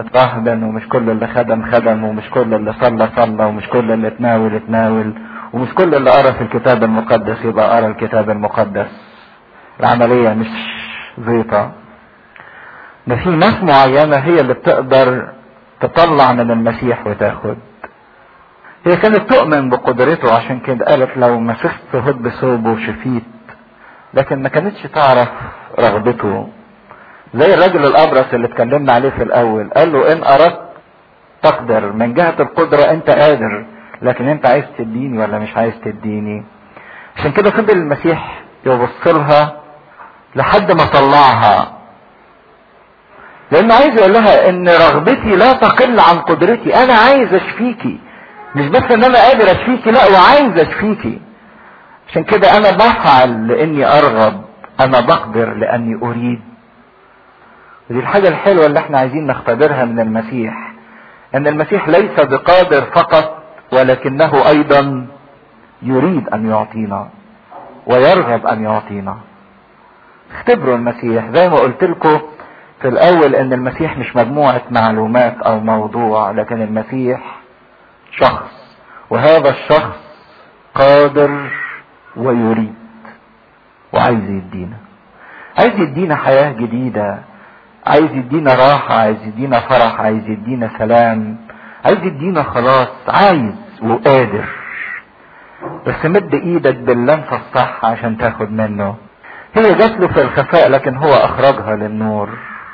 راهبا ومش كل اللي خدم خدم ومش كل اللي صلى صلى ومش كل اللي تناول تناول ومش كل اللي قرا في الكتاب المقدس يبقى قرا الكتاب المقدس العملية مش زيطة ده في ناس معينة هي اللي بتقدر تطلع من المسيح وتاخد هي كانت تؤمن بقدرته عشان كده قالت لو مسست هد بثوبه شفيت لكن ما كانتش تعرف رغبته زي الرجل الابرص اللي اتكلمنا عليه في الاول قال له ان اردت تقدر من جهة القدرة انت قادر لكن انت عايز تديني ولا مش عايز تديني عشان كده فضل المسيح يبص لها لحد ما طلعها لانه عايز يقول لها ان رغبتي لا تقل عن قدرتي انا عايز اشفيكي مش بس ان انا قادر اشفيكي لا وعايز اشفيكي عشان كده انا بفعل لاني ارغب انا بقدر لاني اريد ودي الحاجة الحلوة اللي احنا عايزين نختبرها من المسيح ان المسيح ليس بقادر فقط ولكنه ايضا يريد ان يعطينا ويرغب ان يعطينا اختبروا المسيح زي ما قلت لكم في الاول ان المسيح مش مجموعة معلومات او موضوع لكن المسيح شخص وهذا الشخص قادر ويريد وعايز يدينا عايز يدينا حياة جديدة عايز يدينا راحة عايز يدينا فرح عايز يدينا سلام عايز يدينا خلاص عايز وقادر بس مد ايدك باللمسة الصح عشان تاخد منه هي جات له في الخفاء لكن هو اخرجها للنور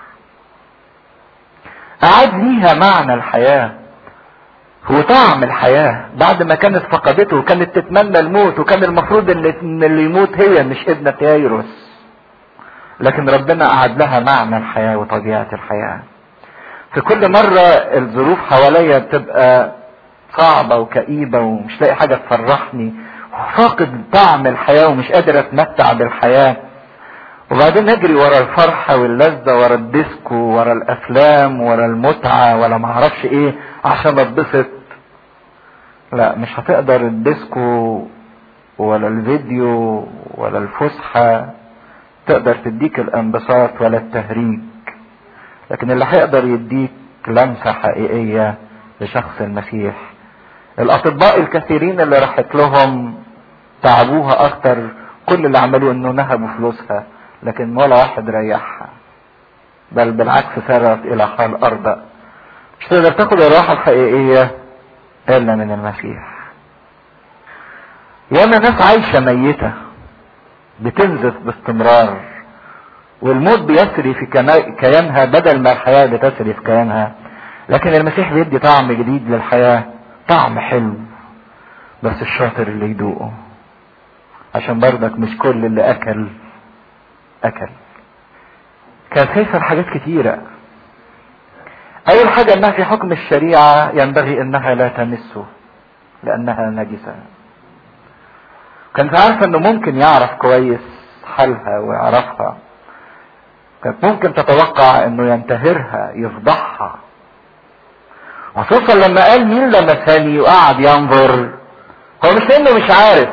اعاد ليها معنى الحياة هو طعم الحياة بعد ما كانت فقدته وكانت تتمنى الموت وكان المفروض ان اللي يموت هي مش ابنة يايروس لكن ربنا قعد لها معنى الحياة وطبيعة الحياة في كل مرة الظروف حواليا بتبقى صعبة وكئيبة ومش لاقي حاجة تفرحني وفاقد طعم الحياة ومش قادر اتمتع بالحياة وبعدين نجري ورا الفرحة واللذة ورا الديسكو ورا الافلام ورا المتعة ولا معرفش ايه عشان اتبسط لا مش هتقدر الديسكو ولا الفيديو ولا الفسحة تقدر تديك الانبساط ولا التهريج لكن اللي هيقدر يديك لمسة حقيقية لشخص المسيح الاطباء الكثيرين اللي راحت لهم تعبوها اكتر كل اللي عملوه انه نهبوا فلوسها لكن ولا واحد ريحها بل بالعكس سارت الى حال ارضى مش تقدر تاخد الراحة الحقيقية الا من المسيح ياما ناس عايشة ميتة بتنزف باستمرار والموت بيسري في كيانها بدل ما الحياة بتسري في كيانها لكن المسيح بيدي طعم جديد للحياة طعم حلو بس الشاطر اللي يدوقه عشان برضك مش كل اللي اكل اكل كانت خايفة حاجات كتيرة اول حاجة انها في حكم الشريعة ينبغي انها لا تمسه لانها نجسة كانت عارفة انه ممكن يعرف كويس حالها ويعرفها كانت ممكن تتوقع انه ينتهرها يفضحها خصوصا لما قال مين لمساني وقعد ينظر هو مش لانه مش عارف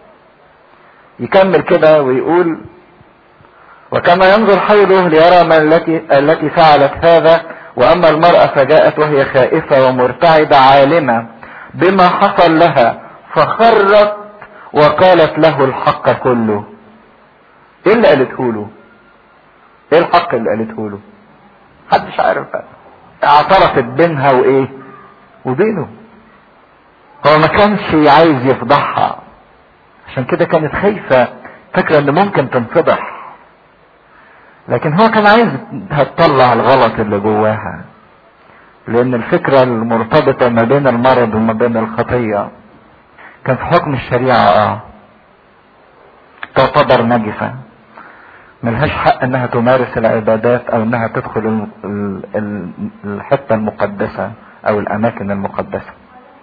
يكمل كده ويقول وكما ينظر حوله ليرى ما التي التي فعلت هذا واما المرأة فجاءت وهي خائفة ومرتعدة عالمة بما حصل لها فخرت وقالت له الحق كله ايه اللي قالته له ايه الحق اللي قالته له محدش عارف بقى اعترفت بينها وايه وبينه هو ما كانش عايز يفضحها عشان كده كانت خايفة فاكرة ان ممكن تنفضح لكن هو كان عايز تطلع الغلط اللي جواها لان الفكرة المرتبطة ما بين المرض وما بين الخطية كان في حكم الشريعة اه تعتبر نجسة ملهاش حق انها تمارس العبادات او انها تدخل الحتة المقدسة او الاماكن المقدسة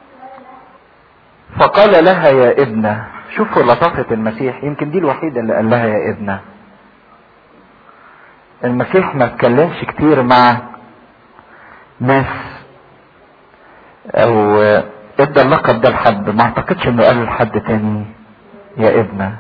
فقال لها يا ابنة شوفوا لطافة المسيح يمكن دي الوحيدة اللي قال لها يا ابنة المسيح ما اتكلمش كتير مع ناس او ادى اللقب ده لحد ما اعتقدش انه قال لحد تاني يا ابنة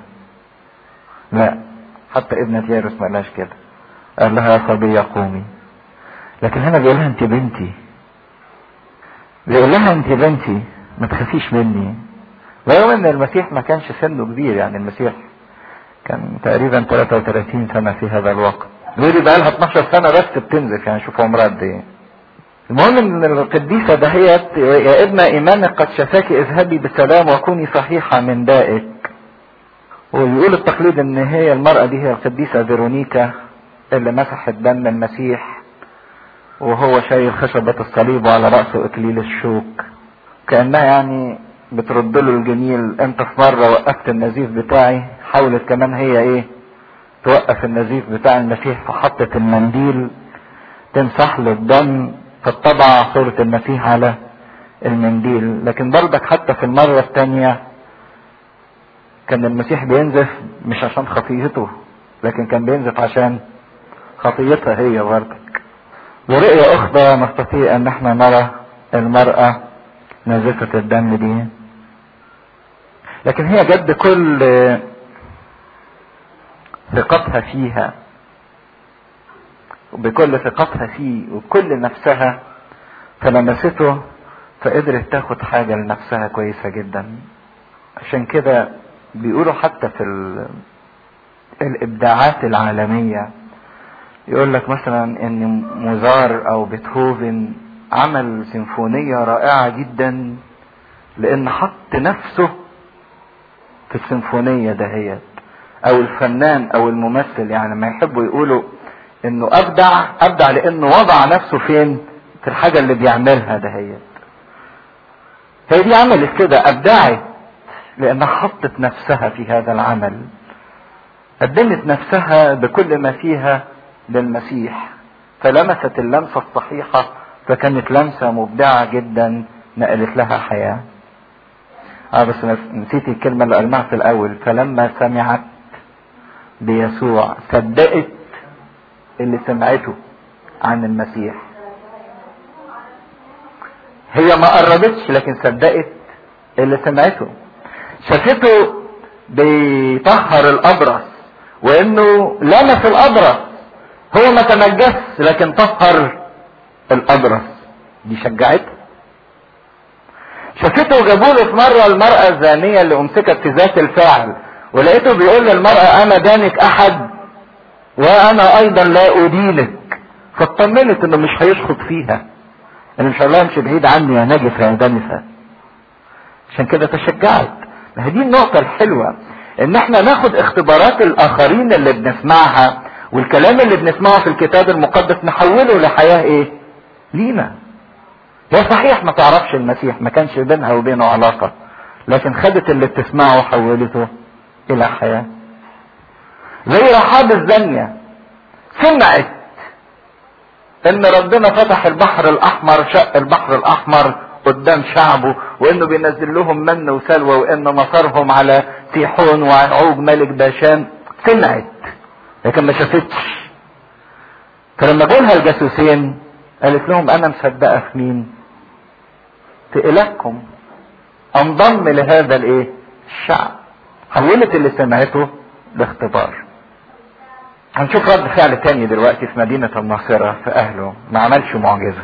لا حتى ابنة يارس ما قالهاش كده قال لها يا صبية قومي لكن هنا بيقول لها انت بنتي بيقول لها انت بنتي ما تخافيش مني رغم ان المسيح ما كانش سنه كبير يعني المسيح كان تقريبا 33 سنة في هذا الوقت بيقول بقى لها 12 سنة بس بتنزف يعني شوف عمرها قد ايه المهم ان القديسة دهيت يا ابن ايمانك قد شفاك اذهبي بسلام وكوني صحيحة من دائك ويقول التقليد ان هي المرأة دي هي القديسة فيرونيكا اللي مسحت دم المسيح وهو شايل خشبة الصليب وعلى رأسه اكليل الشوك كأنها يعني بترد له الجميل انت في مرة وقفت النزيف بتاعي حاولت كمان هي ايه توقف النزيف بتاع المسيح فحطت المنديل تمسح له الدم فطبع صورة المسيح على المنديل لكن برضك حتى في المرة الثانية كان المسيح بينزف مش عشان خطيته لكن كان بينزف عشان خطيتها هي برضك ورؤية أخرى نستطيع أن احنا نرى المرأة نازفة الدم دي لكن هي جد كل ثقتها فيها وبكل ثقتها فيه وكل نفسها فلمسته فقدرت تاخد حاجة لنفسها كويسة جدا عشان كده بيقولوا حتى في الابداعات العالمية يقول لك مثلا ان موزار او بيتهوفن عمل سيمفونية رائعة جدا لان حط نفسه في السيمفونية دهيت او الفنان او الممثل يعني ما يحبوا يقولوا انه ابدع ابدع لانه وضع نفسه فين في الحاجة اللي بيعملها دهيت هي دي عملت كده ابدعت لانها حطت نفسها في هذا العمل قدمت نفسها بكل ما فيها للمسيح فلمست اللمسة الصحيحة فكانت لمسة مبدعة جدا نقلت لها حياة اه بس نسيت الكلمة اللي قلناها في الاول فلما سمعت بيسوع صدقت اللي سمعته عن المسيح هي ما قربتش لكن صدقت اللي سمعته شافته بيطهر الابرص وانه لمس الابرص هو ما تنجس لكن طهر الابرص دي شجعته شافته وجابوا له في مره المراه الزانيه اللي امسكت في ذات الفاعل ولقيته بيقول للمراه انا دانك احد وانا ايضا لا ادينك فاطمنت انه مش هيشخط فيها ان شاء الله امشي بعيد عني يا نجفه يا دنسه عشان كده تشجعت ما هي دي النقطة الحلوة ان احنا ناخد اختبارات الاخرين اللي بنسمعها والكلام اللي بنسمعه في الكتاب المقدس نحوله لحياة ايه لينا هي صحيح ما تعرفش المسيح ما كانش بينها وبينه علاقة لكن خدت اللي بتسمعه وحولته الى حياة زي رحاب الزانية سمعت ان ربنا فتح البحر الاحمر شق البحر الاحمر قدام شعبه وانه بينزل لهم من وسلوى وان نصرهم على سيحون وعوج ملك باشان سمعت لكن ما شافتش فلما جولها الجاسوسين قالت لهم انا مصدقه في مين في الهكم انضم لهذا الايه الشعب حولت اللي سمعته لاختبار هنشوف رد فعل تاني دلوقتي في مدينة الناصرة في أهله ما عملش معجزة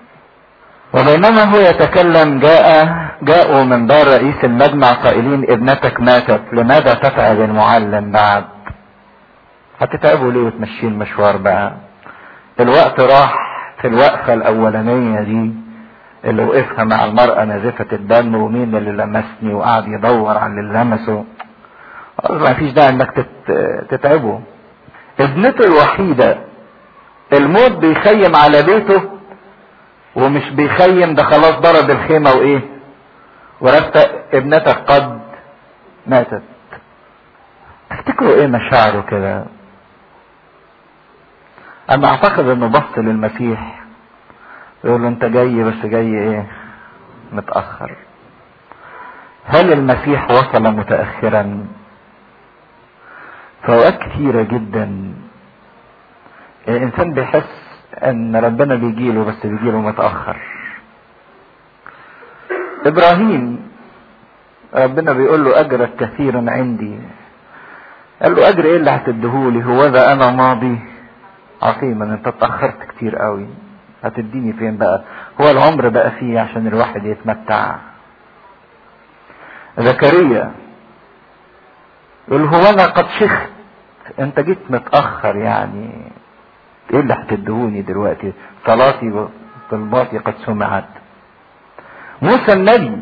وبينما هو يتكلم جاء جاءوا من دار رئيس المجمع قائلين ابنتك ماتت لماذا تتعب المعلم بعد هتتعبوا ليه وتمشين المشوار بقى الوقت راح في الوقفة الأولانية دي اللي وقفها مع المرأة نازفة الدم ومين اللي لمسني وقعد يدور على اللي لمسه ما فيش داعي انك تتعبه ابنته الوحيدة الموت بيخيم على بيته ومش بيخيم ده خلاص ضرب الخيمة وايه ورثت ابنتك قد ماتت تفتكروا ايه مشاعره كده انا اعتقد انه بص للمسيح يقول له انت جاي بس جاي ايه متأخر هل المسيح وصل متأخرا في اوقات كتيرة جدا الانسان بيحس ان ربنا بيجيله بس بيجيله متأخر ابراهيم ربنا بيقول له اجرك كثيرا عندي قال له اجر ايه اللي هتديهولي هو ذا انا ماضي عظيما انت اتأخرت كتير قوي هتديني فين بقى هو العمر بقى فيه عشان الواحد يتمتع زكريا يقول هو انا قد شخت انت جيت متاخر يعني ايه اللي هتدهوني دلوقتي صلاتي وطلباتي قد سمعت موسى النبي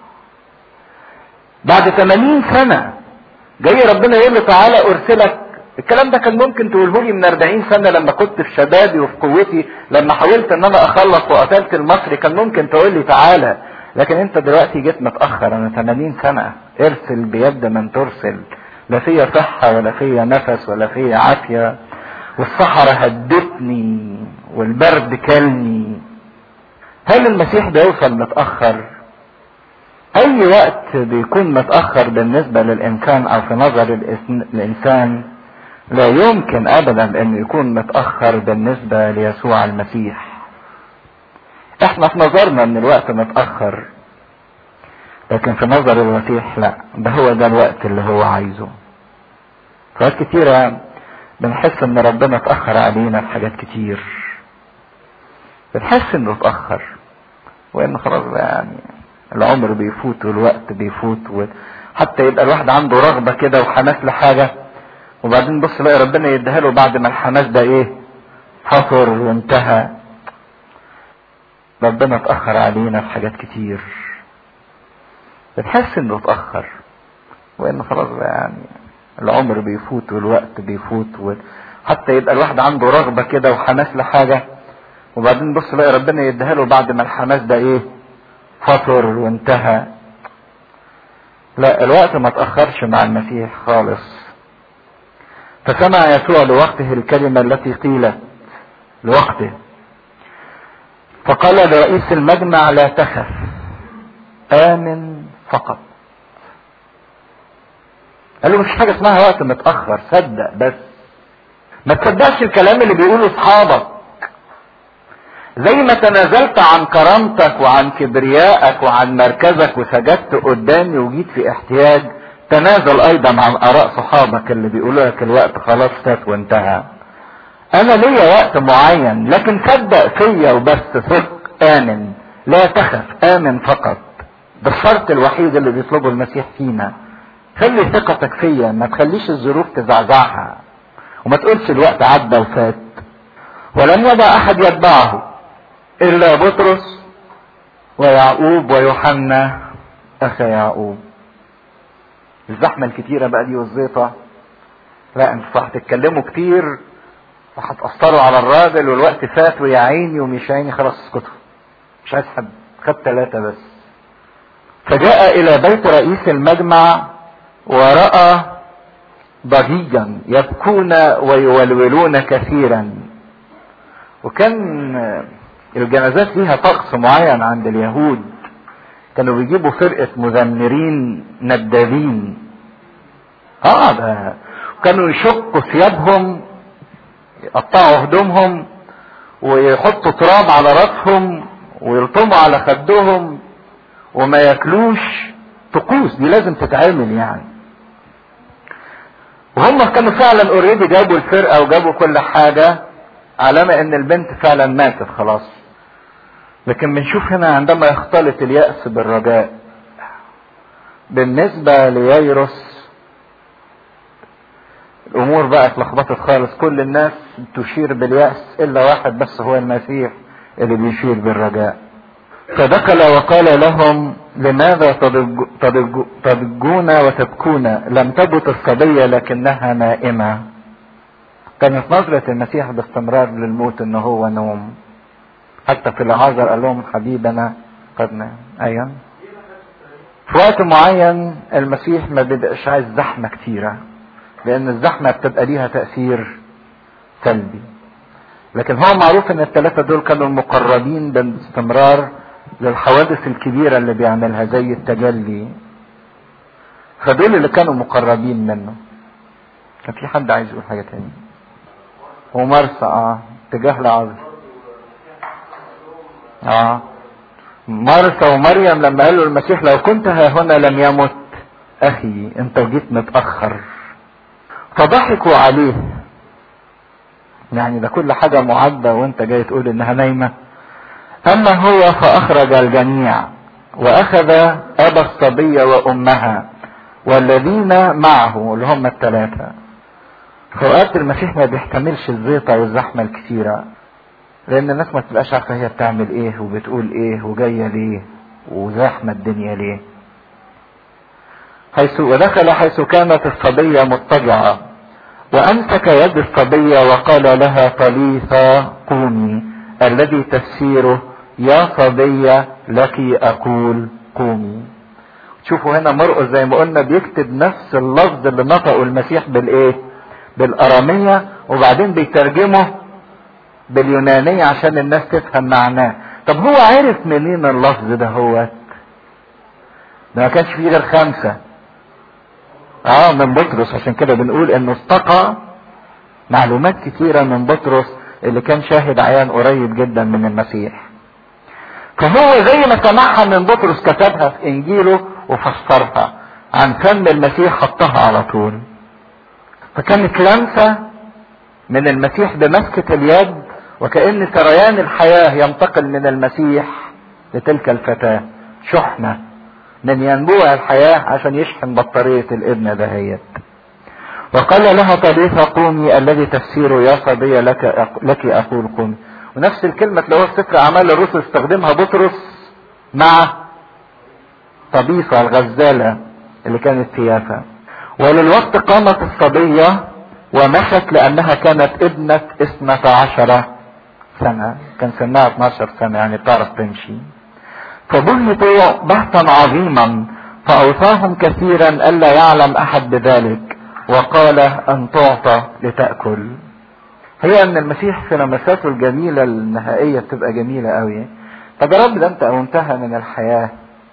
بعد 80 سنة جاي ربنا يقول له تعالى ارسلك الكلام ده كان ممكن تقوله لي من 40 سنة لما كنت في شبابي وفي قوتي لما حاولت ان انا اخلص وقتلت المصري كان ممكن تقول لي تعالى لكن انت دلوقتي جيت متأخر انا 80 سنة ارسل بيد من ترسل لا فيا صحة ولا فيا نفس ولا فيا عافية والصحراء هدتني والبرد كلني هل المسيح بيوصل متأخر اي وقت بيكون متأخر بالنسبة للانسان او في نظر الانسان لا يمكن ابدا انه يكون متأخر بالنسبة ليسوع المسيح احنا في نظرنا ان الوقت متأخر لكن في نظر المسيح لا ده هو ده الوقت اللي هو عايزه فوقت كتيرة بنحس ان ربنا اتأخر علينا في حاجات كتير بنحس انه اتأخر وان خلاص بقى يعني العمر بيفوت والوقت بيفوت حتى يبقى الواحد عنده رغبة كده وحماس لحاجة وبعدين بص لاقي ربنا يديها له بعد ما الحماس ده ايه فطر وانتهى ربنا اتأخر علينا في حاجات كتير بتحس انه اتأخر وان خلاص بقى يعني العمر بيفوت والوقت بيفوت حتى يبقى الواحد عنده رغبة كده وحماس لحاجة وبعدين بص لاقي ربنا يديها له بعد ما الحماس ده ايه فطر وانتهى لا الوقت ما تأخرش مع المسيح خالص فسمع يسوع لوقته الكلمة التي قيلت لوقته فقال لرئيس المجمع لا تخف آمن فقط قال له مش حاجة اسمها وقت متأخر صدق بس ما تصدقش الكلام اللي بيقوله اصحابك زي ما تنازلت عن كرامتك وعن كبريائك وعن مركزك وسجدت قدامي وجيت في احتياج تنازل ايضا عن اراء صحابك اللي بيقولوا لك الوقت خلاص فات وانتهى انا ليا وقت معين لكن صدق فيا وبس ثق امن لا تخف امن فقط ده الشرط الوحيد اللي بيطلبه المسيح فينا خلي ثقتك فيا ما تخليش الظروف تزعزعها وما تقولش الوقت عدى وفات ولم يدع احد يتبعه الا بطرس ويعقوب ويوحنا اخا يعقوب الزحمة الكتيرة بقى دي والزيطة لا انتوا هتتكلموا كتير وهتأثروا على الراجل والوقت فات ويا عيني ومش عيني خلاص اسكتوا مش عايز حد خد ثلاثة بس فجاء إلى بيت رئيس المجمع ورأى ضجيجا يبكون ويولولون كثيرا وكان الجنازات ليها طقس معين عند اليهود كانوا بيجيبوا فرقة مزمرين ندابين اه ده كانوا يشقوا ثيابهم يقطعوا هدومهم ويحطوا تراب على راسهم ويلطموا على خدهم وما ياكلوش طقوس دي لازم تتعمل يعني وهم كانوا فعلا اوريدي جابوا الفرقه وجابوا كل حاجه علامه ان البنت فعلا ماتت خلاص لكن بنشوف هنا عندما يختلط اليأس بالرجاء بالنسبة لييروس الأمور بقى اتلخبطت خالص كل الناس تشير باليأس إلا واحد بس هو المسيح اللي بيشير بالرجاء فدخل وقال لهم لماذا تضج تضج تضجون وتبكون لم تبت الصبية لكنها نائمة كانت نظرة المسيح باستمرار للموت ان هو نوم حتى في العذر قال لهم حبيبنا قد نام ايوه في وقت معين المسيح ما بيبقاش عايز زحمة كتيرة لان الزحمة بتبقى ليها تأثير سلبي لكن هو معروف ان الثلاثة دول كانوا مقربين باستمرار للحوادث الكبيرة اللي بيعملها زي التجلي فدول اللي كانوا مقربين منه كان في حد عايز يقول حاجة تاني ومرسى اه اتجاه العذر اه مرسى ومريم لما قالوا المسيح لو كنت ها هنا لم يمت اخي انت جيت متاخر فضحكوا عليه يعني ده كل حاجة معدة وانت جاي تقول انها نايمة اما هو فاخرج الجميع واخذ ابا الصبية وامها والذين معه اللي هم الثلاثة فوقات المسيح ما بيحتملش الزيطة والزحمة الكتيرة لان الناس ما تبقاش عارفة هي بتعمل ايه وبتقول ايه وجاية ليه وزحمة الدنيا ليه حيث ودخل حيث كانت الصبية مضطجعة وامسك يد الصبية وقال لها طليثة قومي الذي تفسيره يا صبية لك اقول قومي شوفوا هنا مرقس زي ما قلنا بيكتب نفس اللفظ اللي نطقه المسيح بالايه بالارامية وبعدين بيترجمه باليونانية عشان الناس تفهم معناه طب هو عرف منين اللفظ ده هو ده ما كانش فيه غير خمسة اه من بطرس عشان كده بنقول انه استقى معلومات كتيرة من بطرس اللي كان شاهد عيان قريب جدا من المسيح فهو زي ما سمعها من بطرس كتبها في انجيله وفسرها عن فم المسيح حطها على طول فكانت لمسة من المسيح بمسكة اليد وكأن سريان الحياة ينتقل من المسيح لتلك الفتاة شحنة من ينبوع الحياة عشان يشحن بطارية الابن دهيت وقال لها طليثة قومي الذي تفسيره يا صبي لك لك اقول قومي ونفس الكلمة تلاقوها في سفر اعمال الرسل استخدمها بطرس مع طبيصة الغزالة اللي كانت في يافا وللوقت قامت الصبية ومشت لانها كانت ابنة اثنة عشر سنة كان سنها 12 سنة يعني بتعرف تمشي فبهتوا بهتا عظيما فأوصاهم كثيرا ألا يعلم أحد بذلك وقال أن تعطى لتأكل هي أن المسيح في لمساته الجميلة النهائية بتبقى جميلة قوي طب يا رب ده أنت قومتها من الحياة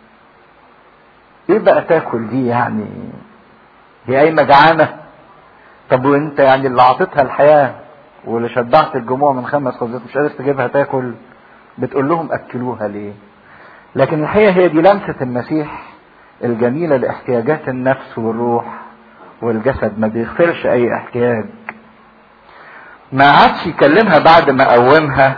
إيه بقى تاكل دي يعني دي قايمة جعانة طب وأنت يعني اللي عطيتها الحياة واللي شبعت الجموع من خمس خبزات مش قادر تجيبها تاكل بتقول لهم أكلوها ليه لكن الحقيقة هي دي لمسة المسيح الجميلة لاحتياجات النفس والروح والجسد ما بيغفرش أي احتياج ما عادش يكلمها بعد ما قومها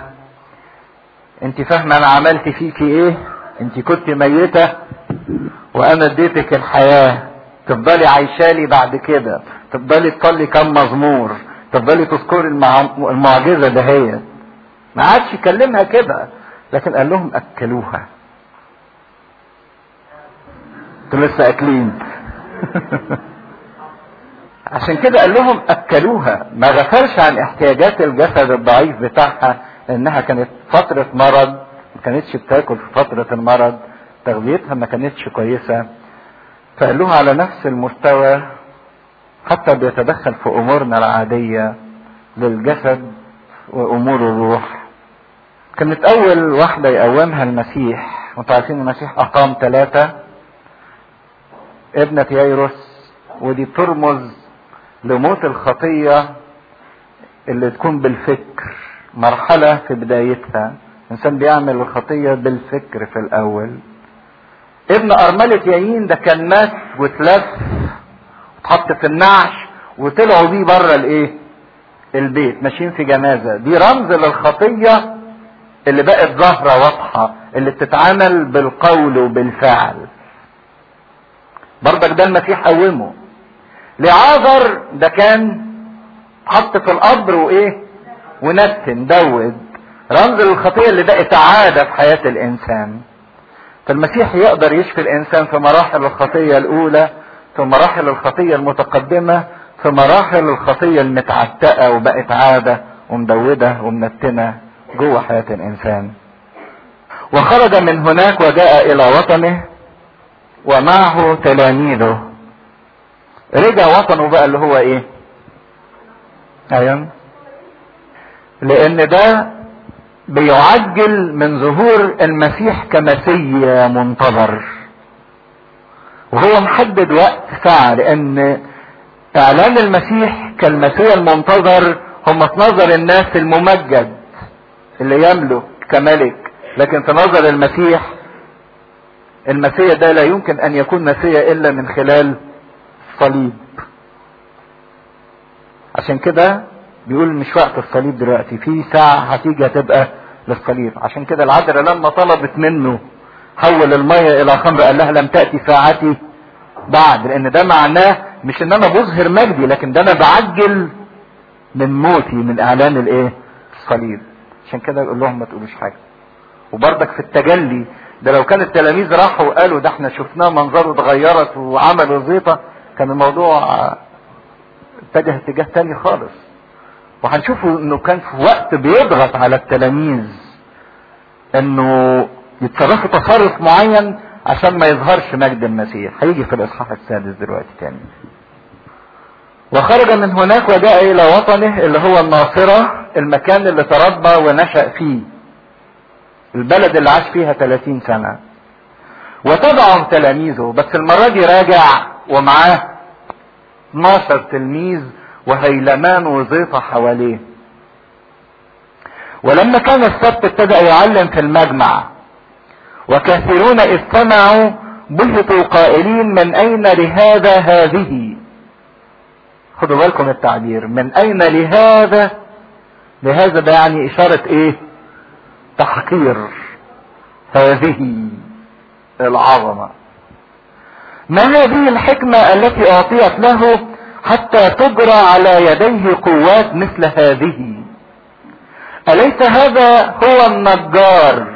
انت فاهمة انا عملت فيكي ايه انت كنت ميتة وانا اديتك الحياة تفضلي عايشالي بعد كده تفضلي تصلي كم مزمور تفضلي تذكري المعجزة دهيت ما عادش يكلمها كده لكن قال لهم اكلوها انتوا لسه اكلين عشان كده قال لهم اكلوها ما غفلش عن احتياجات الجسد الضعيف بتاعها لانها كانت فترة مرض ما كانتش بتاكل في فترة المرض تغذيتها ما كانتش كويسة فقال لها على نفس المستوى حتى بيتدخل في امورنا العادية للجسد وامور الروح كانت اول واحدة يقومها المسيح وانتوا عارفين المسيح اقام ثلاثة ابنة ييروس ودي ترمز لموت الخطية اللي تكون بالفكر مرحلة في بدايتها الإنسان بيعمل الخطية بالفكر في الأول ابن أرملة يايين ده كان مات واتلف اتحط في النعش وطلعوا بيه بره الايه البيت ماشيين في جنازة دي رمز للخطية اللي بقت ظاهرة واضحة اللي بتتعامل بالقول وبالفعل برضك ده المسيح قومه لعازر ده كان حط في القبر وايه ونتن دود رمز للخطيه اللي بقت عاده في حياه الانسان فالمسيح يقدر يشفي الانسان في مراحل الخطيه الاولى في مراحل الخطيه المتقدمه في مراحل الخطيه المتعتقه وبقت عاده ومدوده ومنتنه جوه حياه الانسان وخرج من هناك وجاء الى وطنه ومعه تلاميذه رجع وطنه بقى اللي هو ايه ايوه لان ده بيعجل من ظهور المسيح كمسيا منتظر وهو محدد وقت ساعة لان اعلان المسيح كالمسيا المنتظر هم في نظر الناس الممجد اللي يملك كملك لكن في نظر المسيح المسيا ده لا يمكن ان يكون مسيا الا من خلال الصليب عشان كده بيقول مش وقت الصليب دلوقتي في ساعة هتيجي هتبقى للصليب عشان كده العذراء لما طلبت منه حول المية الى خمر قال لها لم تأتي ساعتي بعد لان ده معناه مش ان انا بظهر مجدي لكن ده انا بعجل من موتي من اعلان الايه الصليب عشان كده يقول لهم ما تقولوش حاجة وبرضك في التجلي ده لو كان التلاميذ راحوا وقالوا ده احنا شفناه منظره اتغيرت وعملوا زيطة كان الموضوع اتجه اتجاه تاني خالص وهنشوفوا انه كان في وقت بيضغط على التلاميذ انه يتصرفوا تصرف معين عشان ما يظهرش مجد المسيح هيجي في الاصحاح السادس دلوقتي تاني وخرج من هناك وجاء الى وطنه اللي هو الناصرة المكان اللي تربى ونشأ فيه البلد اللي عاش فيها 30 سنة وتبعه تلاميذه بس المرة دي راجع ومعاه 12 تلميذ وهيلمان وزيطة حواليه ولما كان السبت ابتدأ يعلم في المجمع وكثيرون إذ سمعوا بهتوا قائلين من أين لهذا هذه خدوا بالكم التعبير من أين لهذا لهذا ده يعني إشارة إيه تحقير هذه العظمة ما هذه الحكمة التي أعطيت له حتى تجرى على يديه قوات مثل هذه أليس هذا هو النجار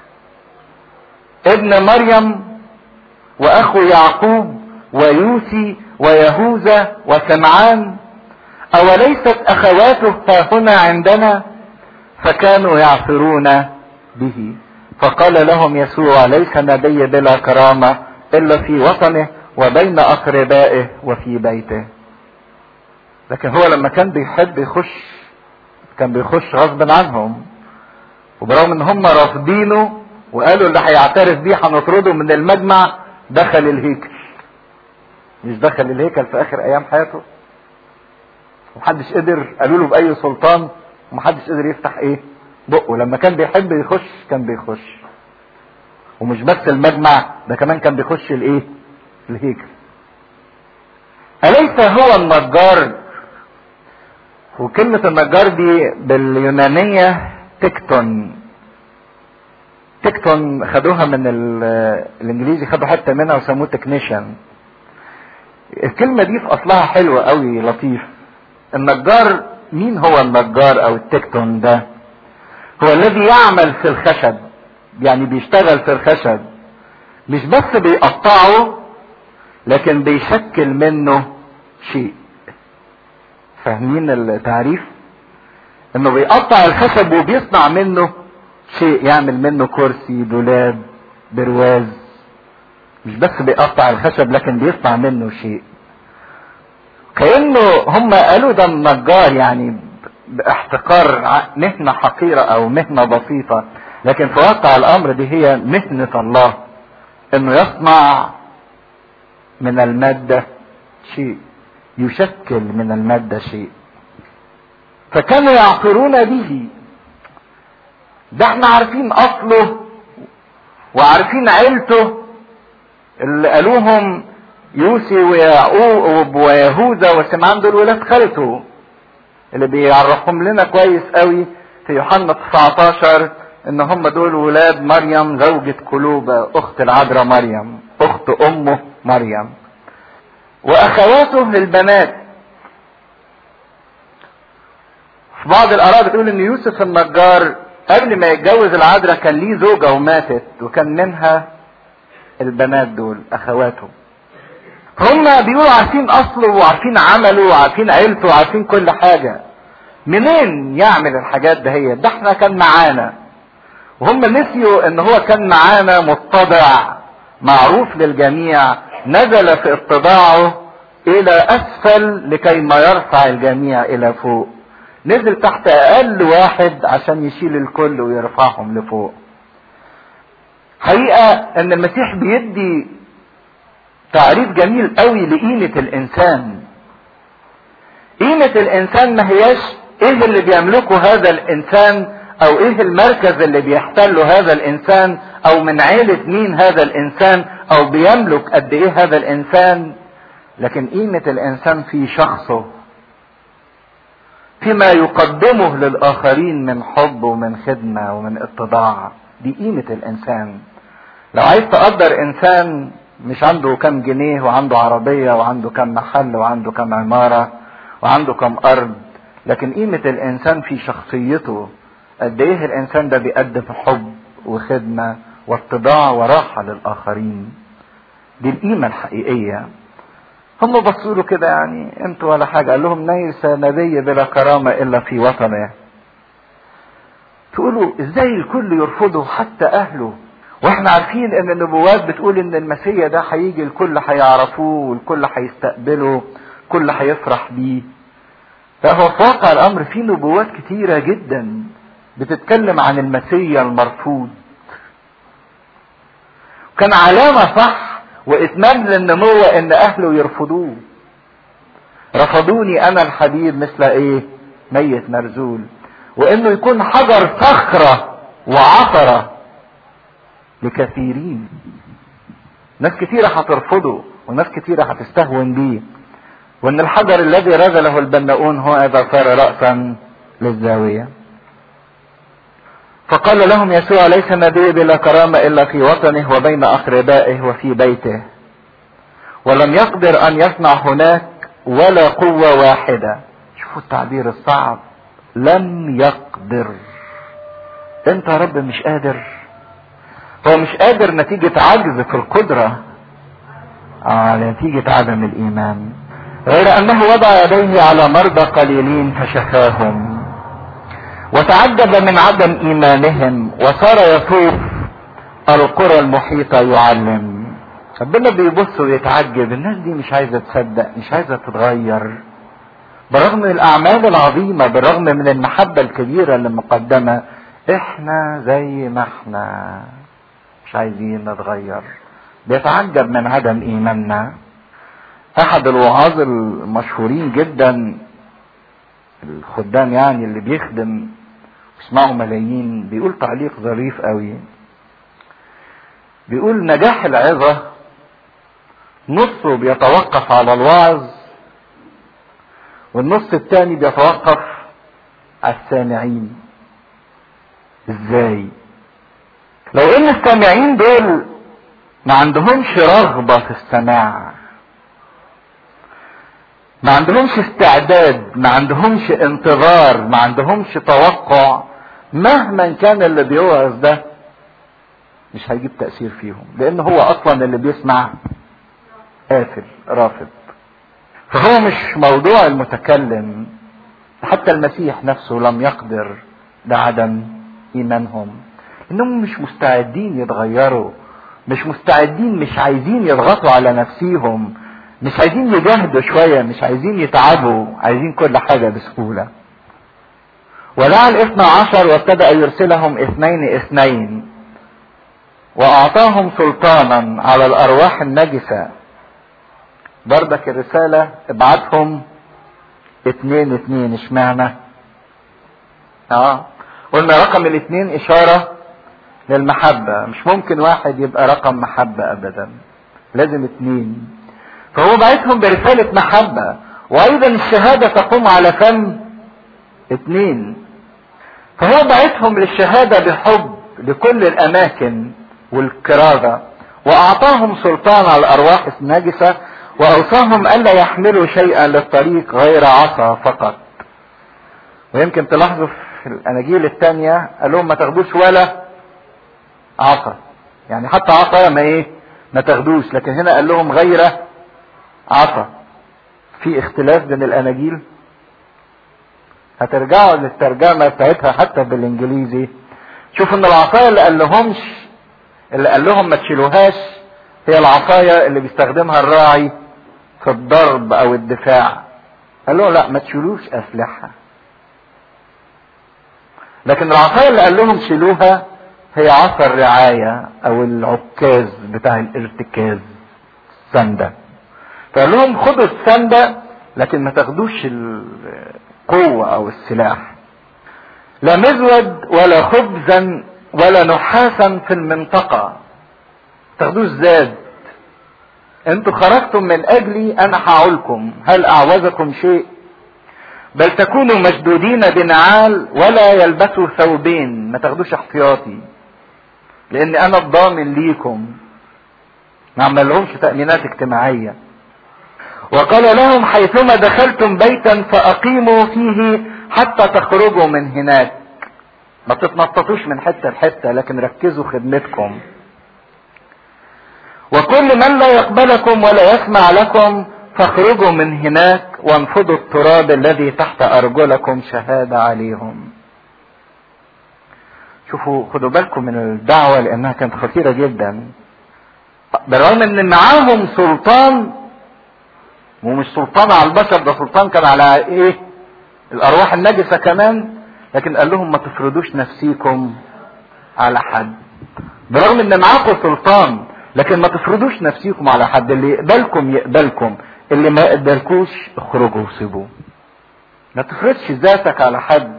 ابن مريم وأخو يعقوب ويوسي ويهوذا وسمعان أوليست أخواته ها هنا عندنا فكانوا يعثرون به فقال لهم يسوع ليس نبي بلا كرامة إلا في وطنه وبين أقربائه وفي بيته لكن هو لما كان بيحب يخش كان بيخش غصب عنهم وبرغم ان هم رافضينه وقالوا اللي هيعترف بيه هنطرده من المجمع دخل الهيكل مش دخل الهيكل في اخر ايام حياته ومحدش قدر قالوا له باي سلطان ومحدش قدر يفتح ايه بقه لما كان بيحب يخش كان بيخش ومش بس المجمع ده كمان كان بيخش الايه الهيكل اليس هو النجار وكلمة النجار دي باليونانية تكتون تكتون خدوها من الانجليزي خدوا حتة منها وسموه تكنيشن الكلمة دي في اصلها حلوة قوي لطيف النجار مين هو النجار او التكتون ده هو الذي يعمل في الخشب يعني بيشتغل في الخشب مش بس بيقطعه لكن بيشكل منه شيء فاهمين التعريف انه بيقطع الخشب وبيصنع منه شيء يعمل منه كرسي دولاب برواز مش بس بيقطع الخشب لكن بيصنع منه شيء كانه هم قالوا ده النجار يعني باحتقار مهنه حقيره او مهنه بسيطه لكن في واقع الامر دي هي مهنه الله انه يصنع من الماده شيء يشكل من الماده شيء فكانوا يعثرون به ده احنا عارفين اصله وعارفين عيلته اللي قالوهم يوسي ويعقوب ويهوذا وسمعان دول ولاد خالته اللي بيعرفهم لنا كويس قوي في يوحنا 19 ان هم دول ولاد مريم زوجة كلوبة اخت العذراء مريم اخت امه مريم واخواته البنات في بعض الاراء بتقول ان يوسف النجار قبل ما يتجوز العذراء كان ليه زوجة وماتت وكان منها البنات دول اخواته هم بيقولوا عارفين اصله وعارفين عمله وعارفين عيلته وعارفين كل حاجة منين يعمل الحاجات ده هي ده احنا كان معانا وهم نسيوا ان هو كان معانا متضع معروف للجميع نزل في اتضاعه الى اسفل لكي ما يرفع الجميع الى فوق نزل تحت اقل واحد عشان يشيل الكل ويرفعهم لفوق حقيقة ان المسيح بيدي تعريف جميل قوي لقيمة الانسان قيمة الانسان ما هياش ايه اللي بيملكه هذا الانسان او ايه المركز اللي بيحتله هذا الانسان او من عيلة مين هذا الانسان او بيملك قد ايه هذا الانسان لكن قيمة الانسان في شخصه فيما يقدمه للآخرين من حب ومن خدمة ومن اتضاع دي قيمة الإنسان لو عايز تقدر إنسان مش عنده كم جنيه وعنده عربية وعنده كم محل وعنده كم عمارة وعنده كم أرض لكن قيمة الإنسان في شخصيته قد إيه الإنسان ده بيقدم حب وخدمة واتضاع وراحة للآخرين دي القيمة الحقيقية هم بصوا له كده يعني انتوا ولا حاجة قال لهم ليس نبي بلا كرامة إلا في وطنه تقولوا ازاي الكل يرفضه حتى أهله واحنا عارفين ان النبوات بتقول ان المسيح ده هيجي الكل هيعرفوه والكل هيستقبله الكل هيفرح بيه فهو في واقع الامر في نبوات كتيرة جدا بتتكلم عن المسيح المرفوض كان علامة صح واتمام للنموة ان اهله يرفضوه رفضوني انا الحبيب مثل ايه ميت مرزول وانه يكون حجر صخرة وعثرة لكثيرين ناس كثيرة هترفضه وناس كثيرة هتستهون بيه وان الحجر الذي رجله البناؤون هو اذا صار رأسا للزاوية فقال لهم يسوع ليس نبي بلا كرامة إلا في وطنه وبين أقربائه وفي بيته ولم يقدر أن يصنع هناك ولا قوة واحدة شوفوا التعبير الصعب لم يقدر انت يا رب مش قادر هو مش قادر نتيجة عجز في القدرة آه نتيجة عدم الإيمان غير أنه وضع يديه على مرضى قليلين فشفاهم وتعجب من عدم ايمانهم وصار يطوف القرى المحيطة يعلم ربنا بيبص ويتعجب الناس دي مش عايزة تصدق مش عايزة تتغير برغم من الاعمال العظيمة بالرغم من المحبة الكبيرة اللي مقدمة احنا زي ما احنا مش عايزين نتغير بيتعجب من عدم ايماننا احد الوعاظ المشهورين جدا الخدام يعني اللي بيخدم يسمعوا ملايين بيقول تعليق ظريف قوي بيقول نجاح العظة نصه بيتوقف على الوعظ والنص الثاني بيتوقف على السامعين ازاي لو ان السامعين دول ما عندهمش رغبة في السماع ما عندهمش استعداد ما عندهمش انتظار ما عندهمش توقع مهما كان اللي بيوعظ ده مش هيجيب تأثير فيهم لان هو اصلا اللي بيسمع قافل رافض فهو مش موضوع المتكلم حتى المسيح نفسه لم يقدر لعدم ايمانهم انهم مش مستعدين يتغيروا مش مستعدين مش عايزين يضغطوا على نفسيهم مش عايزين يجاهدوا شوية مش عايزين يتعبوا عايزين كل حاجة بسهولة ودعا الاثنى عشر وابتدأ يرسلهم اثنين اثنين واعطاهم سلطانا على الارواح النجسة بردك الرسالة ابعتهم اتنين اتنين اشمعنى اه قلنا رقم الاثنين اشارة للمحبة مش ممكن واحد يبقى رقم محبة ابدا لازم اتنين فهو بعتهم برسالة محبة وايضا الشهادة تقوم على فم اتنين فهو بعتهم للشهادة بحب لكل الاماكن والكرازة واعطاهم سلطان على الارواح النجسة واوصاهم الا يحملوا شيئا للطريق غير عصا فقط ويمكن تلاحظوا في الاناجيل الثانية قال لهم ما تاخدوش ولا عصا يعني حتى عصا ما ايه ما تاخدوش لكن هنا قال لهم غير عصا في اختلاف بين الاناجيل هترجعوا للترجمة بتاعتها حتى بالانجليزي شوفوا ان العصاية اللي قال لهمش اللي قال لهم ما تشيلوهاش هي العصاية اللي بيستخدمها الراعي في الضرب او الدفاع قال لهم لا ما تشيلوش اسلحة لكن العصاية اللي قال لهم شيلوها هي عصا الرعاية او العكاز بتاع الارتكاز سندة فقال لهم خدوا السندة لكن ما تاخدوش القوة او السلاح لا مزود ولا خبزا ولا نحاسا في المنطقة تاخدوش زاد انتوا خرجتم من اجلي انا هعولكم هل اعوزكم شيء بل تكونوا مشدودين بنعال ولا يلبسوا ثوبين ما تاخدوش احتياطي لان انا الضامن ليكم ما عملهمش تأمينات اجتماعية وقال لهم حيثما دخلتم بيتا فأقيموا فيه حتى تخرجوا من هناك ما تتنططوش من حتة لحتة لكن ركزوا خدمتكم وكل من لا يقبلكم ولا يسمع لكم فاخرجوا من هناك وانفضوا التراب الذي تحت أرجلكم شهادة عليهم شوفوا خدوا بالكم من الدعوة لأنها كانت خطيرة جدا بالرغم ان معاهم سلطان ومش سلطان على البشر ده سلطان كان على ايه الارواح النجسة كمان لكن قال لهم ما تفرضوش نفسيكم على حد برغم ان معاكم سلطان لكن ما تفرضوش نفسيكم على حد اللي يقبلكم يقبلكم اللي ما يقبلكوش اخرجوا وسيبوه ما تفرضش ذاتك على حد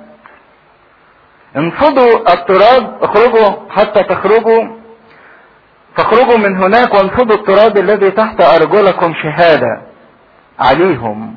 انفضوا التراب اخرجوا حتى تخرجوا فاخرجوا من هناك وانفضوا التراب الذي تحت ارجلكم شهادة عليهم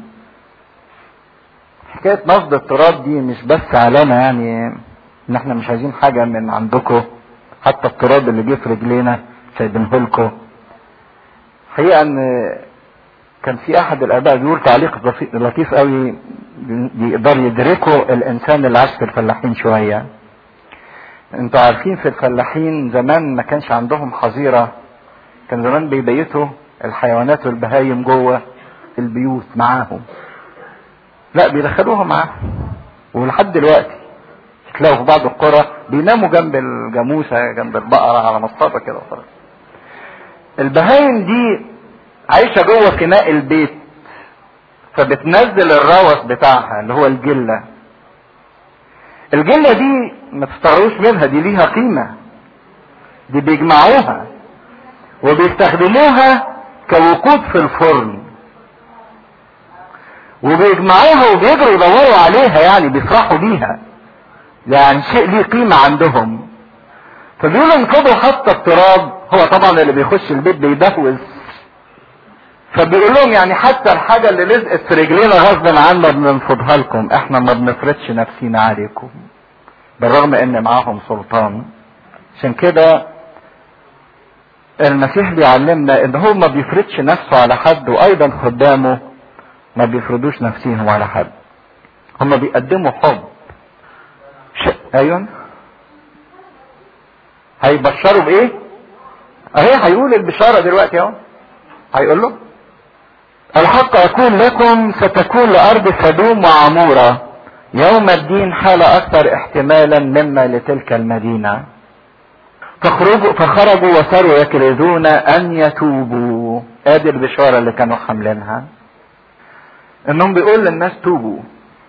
حكاية نفض التراب دي مش بس علامة يعني ان احنا مش عايزين حاجة من عندكم حتى التراب اللي جه في رجلينا سايبينه لكم حقيقة ان كان في احد الاباء بيقول تعليق لطيف قوي يقدر يدركه الانسان اللي عاش في الفلاحين شويه انتوا عارفين في الفلاحين زمان ما كانش عندهم حظيرة كان زمان بيبيتوا الحيوانات والبهايم جوه البيوت معاهم لا بيدخلوها معاهم ولحد دلوقتي تلاقوا في بعض القرى بيناموا جنب الجاموسة جنب البقرة على مصطبة كده خلاص البهايم دي عايشة جوه فناء البيت فبتنزل الروث بتاعها اللي هو الجلة الجلة دي ما تستغروش منها دي ليها قيمة دي بيجمعوها وبيستخدموها كوقود في الفرن وبيجمعوها وبيجروا يدوروا عليها يعني بيفرحوا بيها يعني شيء ليه قيمة عندهم فبيقولوا انقضوا حتى التراب هو طبعا اللي بيخش البيت بيدهوز فبيقول لهم يعني حتى الحاجة اللي لزقت في رجلينا غصب عنا بننفضها لكم احنا ما بنفرضش نفسينا عليكم بالرغم ان معاهم سلطان عشان كده المسيح بيعلمنا ان هو ما بيفرضش نفسه على حد وايضا خدامه ما بيفرضوش نفسهم على حد هم بيقدموا حب ش... ايوه هيبشروا بايه اهي هيقول البشارة دلوقتي اهو هيقول له الحق اقول لكم ستكون لارض سدوم وعمورة يوم الدين حالة اكثر احتمالا مما لتلك المدينة فخرجوا فخرجوا وصاروا يكرزون ان يتوبوا ادي البشارة اللي كانوا حاملينها انهم بيقول للناس توبوا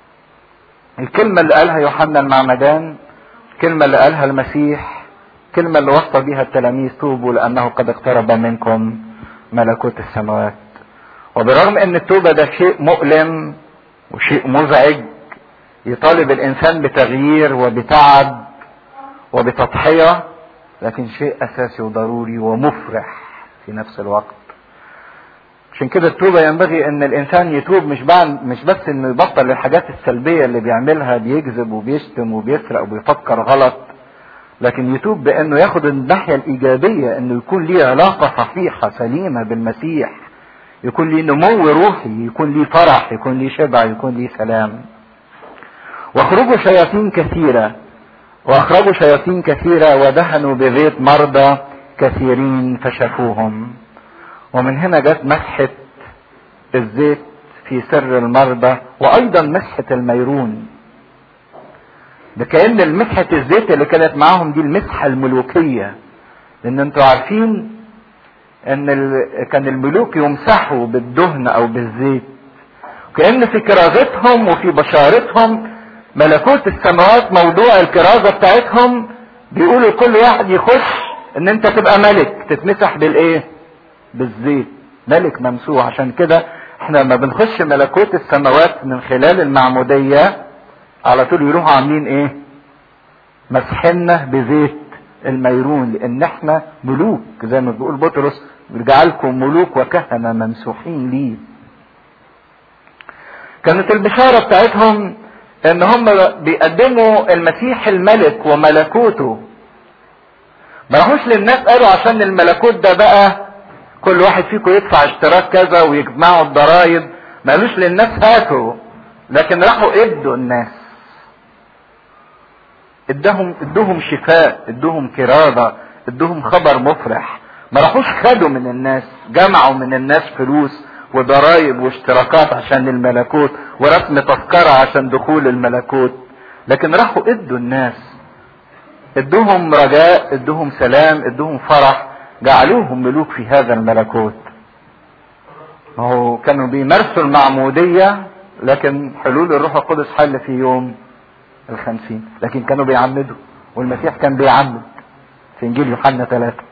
الكلمة اللي قالها يوحنا المعمدان الكلمة اللي قالها المسيح الكلمة اللي وصى بها التلاميذ توبوا لأنه قد اقترب منكم ملكوت السماوات وبرغم ان التوبة ده شيء مؤلم وشيء مزعج يطالب الانسان بتغيير وبتعب وبتضحية لكن شيء اساسي وضروري ومفرح في نفس الوقت عشان كده التوبة ينبغي ان الانسان يتوب مش بعد مش بس انه يبطل الحاجات السلبية اللي بيعملها بيكذب وبيشتم وبيسرق وبيفكر غلط لكن يتوب بانه ياخد الناحية الايجابية انه يكون ليه علاقة صحيحة سليمة بالمسيح يكون ليه نمو روحي يكون ليه فرح يكون ليه شبع يكون ليه سلام واخرجوا شياطين كثيرة واخرجوا شياطين كثيرة ودهنوا بزيت مرضى كثيرين فشفوهم ومن هنا جت مسحة الزيت في سر المرضى وايضا مسحة الميرون ده كأن المسحة الزيت اللي كانت معاهم دي المسحة الملوكية لان انتوا عارفين ان ال... كان الملوك يمسحوا بالدهن او بالزيت كأن في كرازتهم وفي بشارتهم ملكوت السماوات موضوع الكرازة بتاعتهم بيقولوا كل واحد يخش ان انت تبقى ملك تتمسح بالايه بالزيت ملك ممسوح عشان كده احنا لما بنخش ملكوت السماوات من خلال المعمودية على طول يروحوا عاملين ايه مسحنا بزيت الميرون لان احنا ملوك زي ما بيقول بطرس بيجعلكم ملوك وكهنة ممسوحين ليه كانت البشارة بتاعتهم ان هم بيقدموا المسيح الملك وملكوته ما راحوش للناس قالوا عشان الملكوت ده بقى كل واحد فيكم يدفع اشتراك كذا ويجمعوا الضرايب ما قالوش للناس هاتوا لكن راحوا ادوا الناس ادهم ادوهم شفاء ادوهم كرادة ادوهم خبر مفرح ما راحوش خدوا من الناس جمعوا من الناس فلوس وضرايب واشتراكات عشان الملكوت ورسم تذكرة عشان دخول الملكوت لكن راحوا ادوا الناس ادوهم رجاء ادوهم سلام ادوهم فرح جعلوهم ملوك في هذا الملكوت هو كانوا بيمارسوا المعمودية لكن حلول الروح القدس حل في يوم الخمسين لكن كانوا بيعمدوا والمسيح كان بيعمد في انجيل يوحنا ثلاثة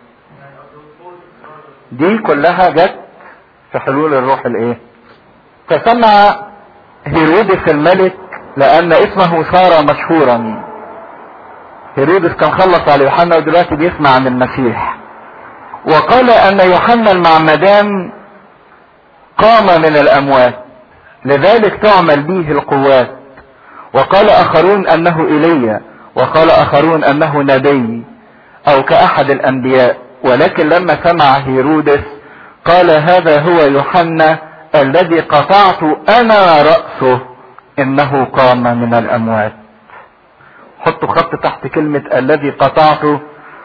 دي كلها جت في حلول الروح الايه فسمع هيرودس الملك لان اسمه صار مشهورا هيرودس كان خلص على يوحنا ودلوقتي بيسمع عن المسيح وقال ان يوحنا المعمدان قام من الاموات لذلك تعمل به القوات وقال اخرون انه ايليا وقال اخرون انه نبي او كاحد الانبياء ولكن لما سمع هيرودس قال هذا هو يوحنا الذي قطعت انا رأسه انه قام من الاموات حطوا خط تحت كلمة الذي قطعته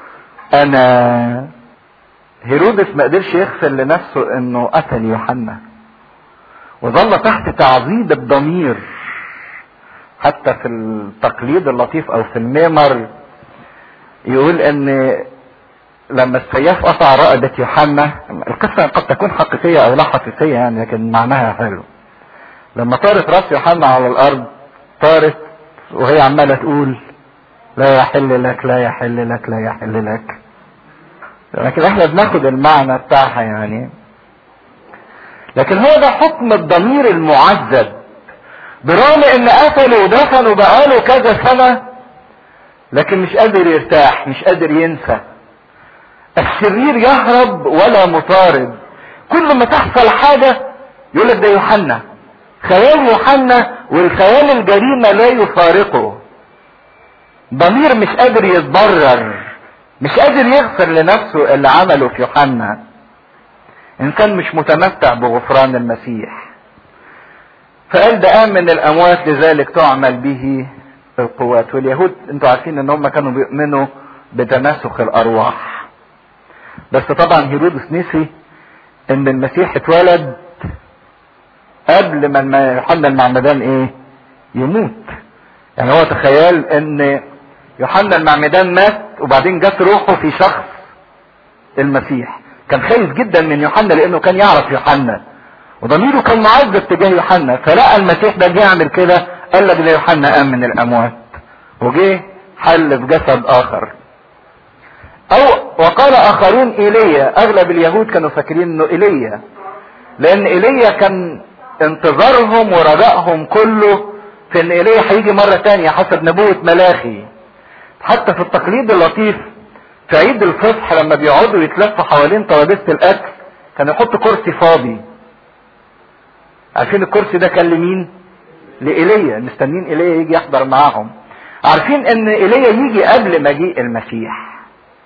انا هيرودس ما قدرش يغفر لنفسه انه قتل يوحنا وظل تحت تعذيب الضمير حتى في التقليد اللطيف او في الميمر يقول ان لما السياف قطع رقبة يوحنا القصة قد تكون حقيقية او لا حقيقية يعني لكن معناها حلو لما طارت راس يوحنا على الارض طارت وهي عمالة تقول لا يحل لك لا يحل لك لا يحل لك لكن احنا بناخد المعنى بتاعها يعني لكن هو ده حكم الضمير المعذب برغم ان قتلوا ودفنوا بقاله كذا سنة لكن مش قادر يرتاح مش قادر ينسى الشرير يهرب ولا مطارد كل ما تحصل حاجة يقول لك ده يوحنا خيال يوحنا والخيال الجريمة لا يفارقه ضمير مش قادر يتبرر مش قادر يغفر لنفسه اللي عمله في يوحنا انسان مش متمتع بغفران المسيح فقال ده قام من الاموات لذلك تعمل به القوات واليهود انتوا عارفين ان هم كانوا بيؤمنوا بتناسخ الارواح بس طبعا هيرودس نسي ان المسيح اتولد قبل ما يوحنا المعمدان ايه يموت يعني هو تخيل ان يوحنا المعمدان مات وبعدين جت روحه في شخص المسيح كان خايف جدا من يوحنا لانه كان يعرف يوحنا وضميره كان معذب تجاه يوحنا فلقى المسيح ده جه يعمل كده قال لك ده يوحنا قام من الاموات وجه حل في جسد اخر او وقال اخرون ايليا اغلب اليهود كانوا فاكرين انه ايليا لان ايليا كان انتظارهم ورجائهم كله في ان ايليا هيجي مرة تانية حسب نبوة ملاخي حتى في التقليد اللطيف في عيد الفصح لما بيقعدوا يتلفوا حوالين ترابيزة الاكل كان يحطوا كرسي فاضي عارفين الكرسي ده كان لمين لإيليا مستنين إيليا يجي يحضر معاهم عارفين ان إيليا يجي قبل مجيء المسيح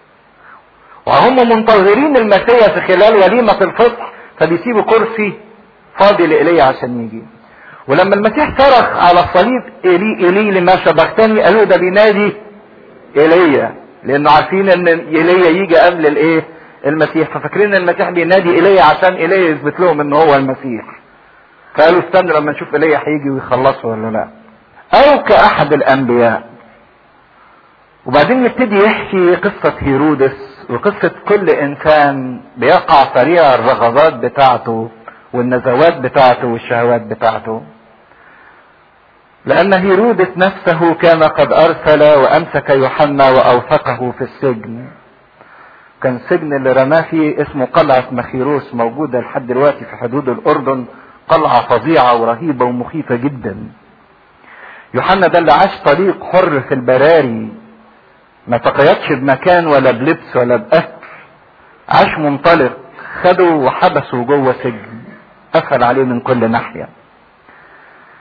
وهم منتظرين المسيح في خلال وليمة الفصح فبيسيبوا كرسي فاضي لإيليا عشان يجي ولما المسيح صرخ على الصليب إيلي إيلي لما شبهتني قالوا ده بينادي إيليا لأنه عارفين إن إيليا يجي قبل الإيه المسيح ففاكرين إن المسيح بينادي إيليا عشان إيليا يثبت لهم إن هو المسيح فقالوا استنوا لما نشوف إيليا هيجي ويخلصوا ولا لا أو كأحد الأنبياء وبعدين يبتدي يحكي قصة هيرودس وقصة كل إنسان بيقع سريع الرغبات بتاعته والنزوات بتاعته والشهوات بتاعته لأن هيرودس نفسه كان قد أرسل وأمسك يوحنا وأوثقه في السجن كان السجن اللي رماه فيه اسمه قلعة مخيروس موجودة لحد دلوقتي في حدود الأردن قلعة فظيعة ورهيبة ومخيفة جدا يوحنا ده اللي عاش طريق حر في البراري ما تقيدش بمكان ولا بلبس ولا بأكل عاش منطلق خدوا وحبسوا جوه سجن قفل عليه من كل ناحية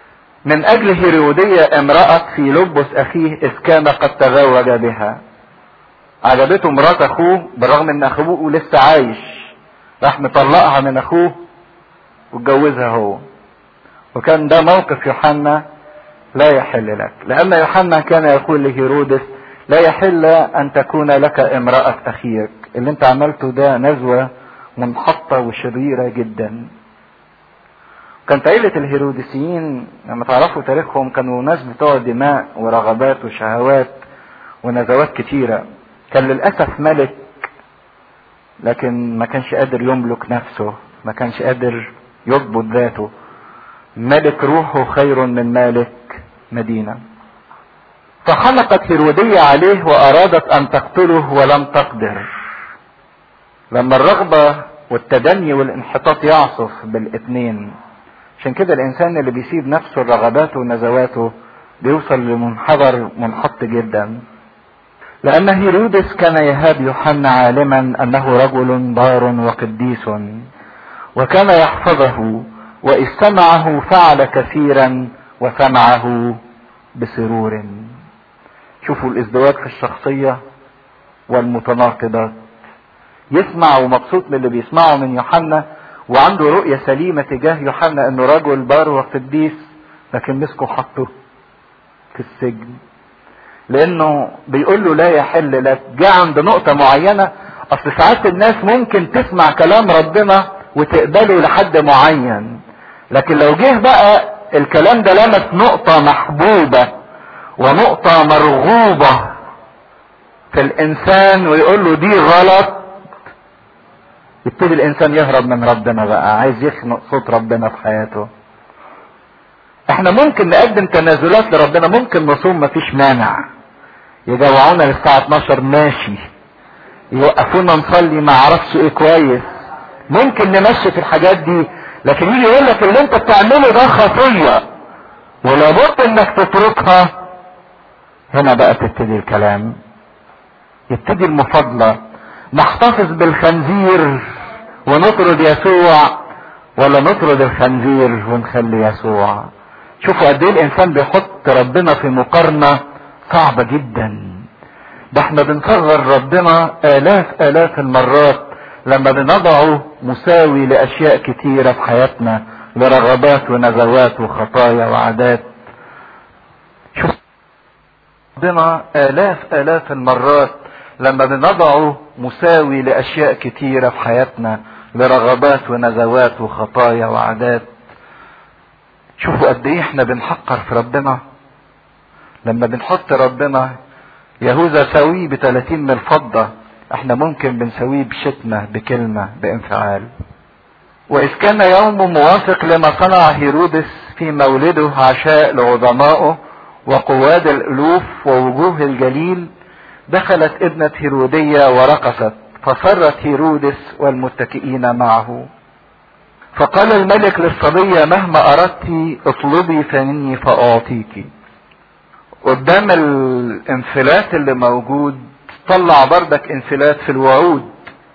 من اجل هيرودية امرأة في لبس اخيه اذ كان قد تزوج بها عجبته مرات اخوه بالرغم ان اخوه لسه عايش راح مطلقها من اخوه واتجوزها هو وكان ده موقف يوحنا لا يحل لك لان يوحنا كان يقول لهيرودس لا يحل ان تكون لك امرأة اخيك اللي انت عملته ده نزوة منحطة وشريرة جدا كانت عيلة الهيروديسيين لما تعرفوا تاريخهم كانوا ناس بتوع دماء ورغبات وشهوات ونزوات كتيرة كان للأسف ملك لكن ما كانش قادر يملك نفسه ما كانش قادر يضبط ذاته ملك روحه خير من مالك مدينة فحلقت هيرودية عليه وأرادت أن تقتله ولم تقدر لما الرغبة والتدني والانحطاط يعصف بالاثنين عشان كده الانسان اللي بيسيب نفسه رغباته ونزواته بيوصل لمنحدر منحط جدا لان هيرودس كان يهاب يوحنا عالما انه رجل بار وقديس وكان يحفظه واذ سمعه فعل كثيرا وسمعه بسرور شوفوا الازدواج في الشخصيه والمتناقضات يسمع ومبسوط من اللي بيسمعه من يوحنا وعنده رؤية سليمة تجاه يوحنا انه رجل بار وقديس لكن مسكه حطه في السجن لانه بيقول له لا يحل لك جاء عند نقطة معينة اصل ساعات الناس ممكن تسمع كلام ربنا وتقبله لحد معين لكن لو جه بقى الكلام ده لمس نقطة محبوبة ونقطة مرغوبة في الانسان ويقول له دي غلط يبتدي الانسان يهرب من ربنا بقى عايز يخنق صوت ربنا في حياته احنا ممكن نقدم تنازلات لربنا ممكن نصوم مفيش مانع يجوعونا للساعة 12 ماشي يوقفونا نصلي ما اعرفش ايه كويس ممكن نمشي في الحاجات دي لكن يجي يقول لك اللي انت بتعمله ده خطية ولابد انك تتركها هنا بقى تبتدي الكلام يبتدي المفاضلة نحتفظ بالخنزير ونطرد يسوع ولا نطرد الخنزير ونخلي يسوع شوفوا قد ايه الانسان بيحط ربنا في مقارنة صعبة جدا ده احنا بنصغر ربنا الاف الاف المرات لما بنضعه مساوي لاشياء كتيرة في حياتنا لرغبات ونزوات وخطايا وعادات شوف ربنا الاف الاف المرات لما بنضعه مساوي لاشياء كتيرة في حياتنا لرغبات ونزوات وخطايا وعادات شوفوا قد ايه احنا بنحقر في ربنا لما بنحط ربنا يهوذا سويه ب 30 من الفضة احنا ممكن بنسويه بشتمة بكلمة بانفعال واذ كان يوم موافق لما صنع هيرودس في مولده عشاء لعظمائه وقواد الالوف ووجوه الجليل دخلت ابنة هيرودية ورقصت فصرت هيرودس والمتكئين معه فقال الملك للصبية مهما أردت اطلبي فمني فأعطيك قدام الانفلات اللي موجود طلع بردك انفلات في الوعود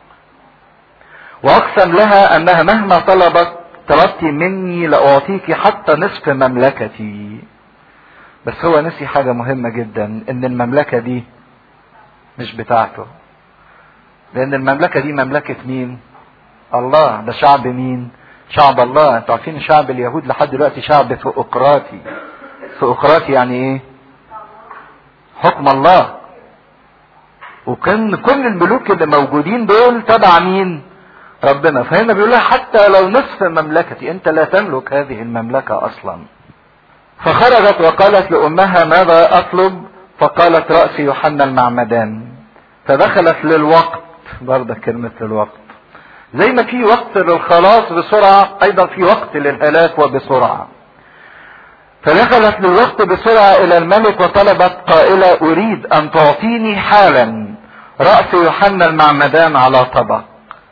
واقسم لها انها مهما طلبت طلبت مني لاعطيك حتى نصف مملكتي بس هو نسي حاجة مهمة جدا ان المملكة دي مش بتاعته لان المملكة دي مملكة مين الله ده شعب مين شعب الله انتوا عارفين شعب اليهود لحد دلوقتي شعب ثؤقراطي ثؤقراطي يعني ايه حكم الله وكان كل الملوك اللي موجودين دول تبع مين ربنا فهنا بيقول لها حتى لو نصف مملكتي انت لا تملك هذه المملكة اصلا فخرجت وقالت لامها ماذا اطلب فقالت رأس يوحنا المعمدان فدخلت للوقت برضه كلمة للوقت زي ما في وقت للخلاص بسرعة ايضا في وقت للهلاك وبسرعة فدخلت للوقت بسرعة الى الملك وطلبت قائلة اريد ان تعطيني حالا رأس يوحنا المعمدان على طبق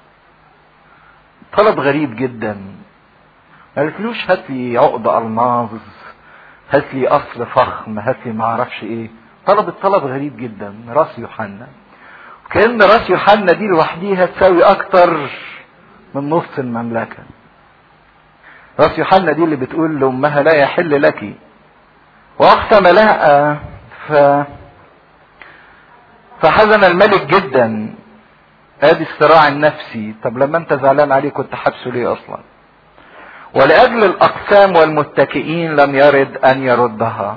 طلب غريب جدا ما قالتلوش هات لي عقد الماظ هات لي قصر فخم هات لي معرفش ايه طلبت طلب غريب جدا راس يوحنا كأن راس يوحنا دي لوحديها تساوي اكتر من نص المملكة راس يوحنا دي اللي بتقول لامها لا يحل لك واقسم لها ف فحزن الملك جدا ادي الصراع النفسي طب لما انت زعلان عليه كنت حبسه ليه اصلا ولاجل الاقسام والمتكئين لم يرد ان يردها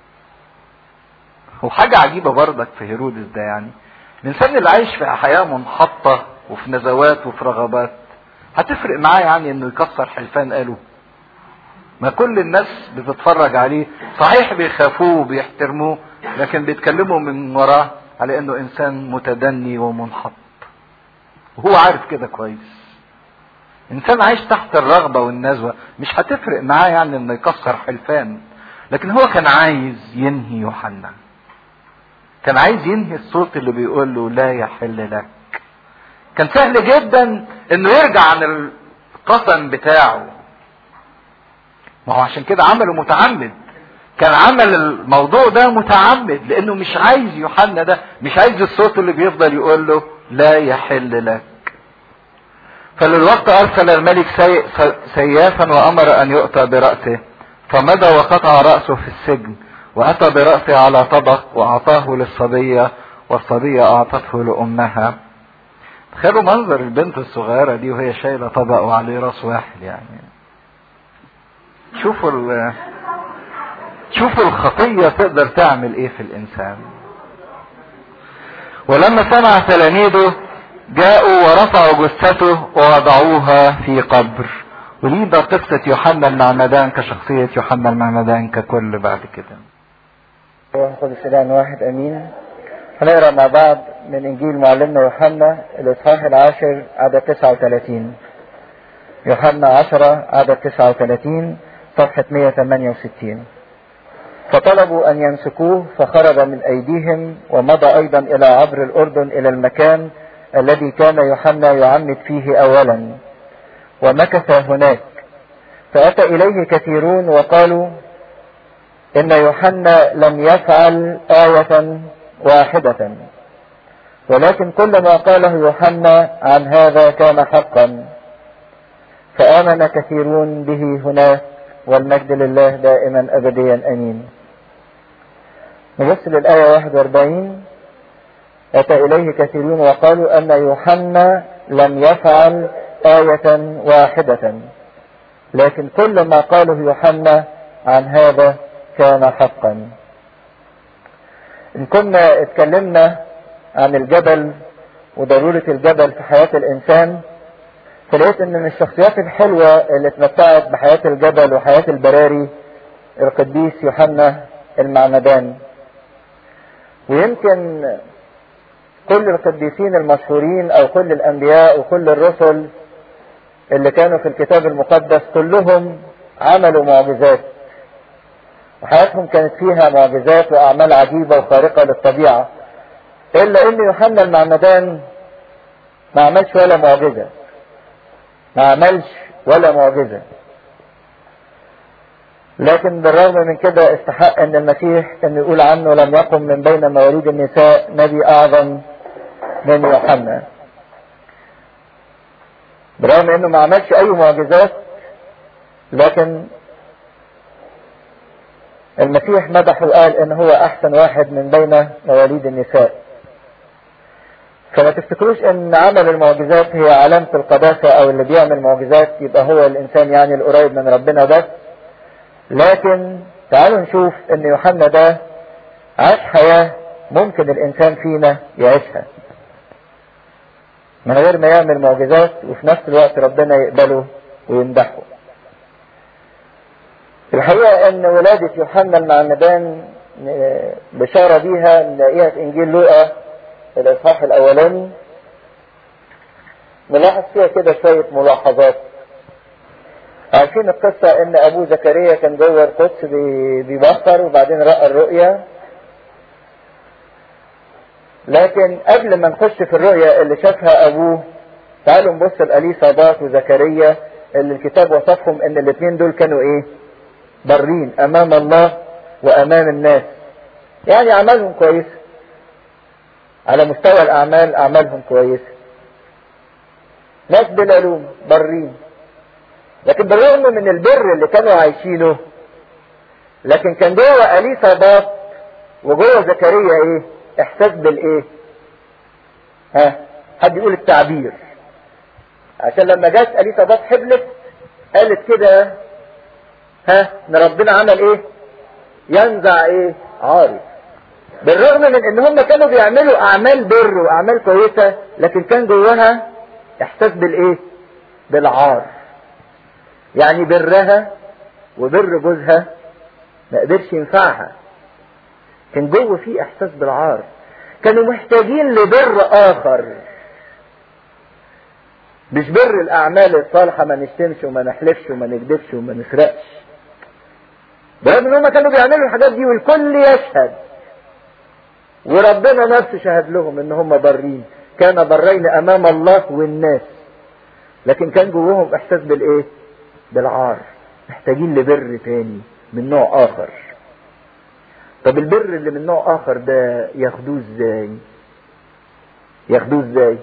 وحاجة عجيبة برضك في هيرودس ده يعني الانسان اللي عايش في حياة منحطة وفي نزوات وفي رغبات هتفرق معاه يعني انه يكسر حلفان قاله ما كل الناس بتتفرج عليه صحيح بيخافوه وبيحترموه لكن بيتكلموا من وراه على انه انسان متدني ومنحط وهو عارف كده كويس انسان عايش تحت الرغبه والنزوه مش هتفرق معاه يعني انه يكسر حلفان لكن هو كان عايز ينهي يوحنا كان عايز ينهي الصوت اللي بيقول له لا يحل لك كان سهل جدا انه يرجع عن القسم بتاعه ما هو عشان كده عمله متعمد كان عمل الموضوع ده متعمد لانه مش عايز يوحنا ده مش عايز الصوت اللي بيفضل يقول له لا يحل لك فللوقت ارسل الملك سي... سيافا وامر ان يؤتى براسه فمضى وقطع راسه في السجن واتى براسه على طبق واعطاه للصبيه والصبيه اعطته لامها تخيلوا منظر البنت الصغيره دي وهي شايله طبق وعليه راس واحد يعني شوفوا ال... شوفوا الخطية تقدر تعمل ايه في الانسان ولما سمع تلاميذه جاءوا ورفعوا جثته ووضعوها في قبر ودي ده قصة يوحنا المعمدان كشخصية يوحنا المعمدان ككل بعد كده خد السلام واحد امين هنقرا مع بعض من انجيل معلمنا يوحنا الاصحاح العاشر عدد 39 يوحنا 10 عدد 39 صفحة 168 فطلبوا أن يمسكوه فخرج من أيديهم ومضى أيضا إلى عبر الأردن إلى المكان الذي كان يوحنا يعمد فيه أولا ومكث هناك فأتى إليه كثيرون وقالوا إن يوحنا لم يفعل آية واحدة ولكن كل ما قاله يوحنا عن هذا كان حقا فآمن كثيرون به هناك والمجد لله دائما ابديا امين نبص للآية 41 أتى إليه كثيرون وقالوا أن يوحنا لم يفعل آية واحدة لكن كل ما قاله يوحنا عن هذا كان حقا إن كنا اتكلمنا عن الجبل وضرورة الجبل في حياة الإنسان فلقيت ان من الشخصيات الحلوة اللي اتمتعت بحياة الجبل وحياة البراري القديس يوحنا المعمدان ويمكن كل القديسين المشهورين او كل الانبياء وكل الرسل اللي كانوا في الكتاب المقدس كلهم عملوا معجزات وحياتهم كانت فيها معجزات واعمال عجيبة وخارقة للطبيعة الا ان يوحنا المعمدان ما عملش ولا معجزة ما عملش ولا معجزة لكن بالرغم من كده استحق ان المسيح ان يقول عنه لم يقم من بين مواليد النساء نبي اعظم من يوحنا بالرغم انه ما عملش اي معجزات لكن المسيح مدحه وقال ان هو احسن واحد من بين مواليد النساء فما تفتكروش ان عمل المعجزات هي علامة القداسة او اللي بيعمل معجزات يبقى هو الانسان يعني القريب من ربنا بس لكن تعالوا نشوف ان يوحنا ده عاش حياة ممكن الانسان فينا يعيشها من غير ما يعمل معجزات وفي نفس الوقت ربنا يقبله ويمدحه الحقيقة ان ولادة يوحنا المعمدان بشارة بيها نلاقيها في انجيل لوقا الاصحاح الاولاني نلاحظ فيها كده شوية ملاحظات عارفين القصة ان ابو زكريا كان جوه القدس بيبصر وبعدين رأى الرؤيا لكن قبل ما نخش في الرؤيا اللي شافها ابوه تعالوا نبص لأليصابات وزكريا اللي الكتاب وصفهم ان الاثنين دول كانوا ايه برين امام الله وامام الناس يعني اعمالهم كويسه على مستوى الاعمال اعمالهم كويسه ناس بلا لوم برين لكن بالرغم من البر اللي كانوا عايشينه لكن كان جوه اليصابات وجوه زكريا ايه احساس بالايه ها حد يقول التعبير عشان لما جت اليصابات حبلت قالت كده ها ان ربنا عمل ايه ينزع ايه عارف بالرغم من ان هم كانوا بيعملوا اعمال بر واعمال كويسة لكن كان جواها احساس بالايه بالعار يعني برها وبر جوزها ما قدرش ينفعها كان جوه في احساس بالعار كانوا محتاجين لبر اخر مش بر الاعمال الصالحه ما نشتمش وما نحلفش وما نكذبش وما نسرقش برغم ان هم كانوا بيعملوا الحاجات دي والكل يشهد وربنا نفسه شهد لهم ان هم برين كان برين امام الله والناس لكن كان جواهم احساس بالايه بالعار محتاجين لبر تاني من نوع اخر طب البر اللي من نوع اخر ده ياخدوه ازاي ياخدوه ازاي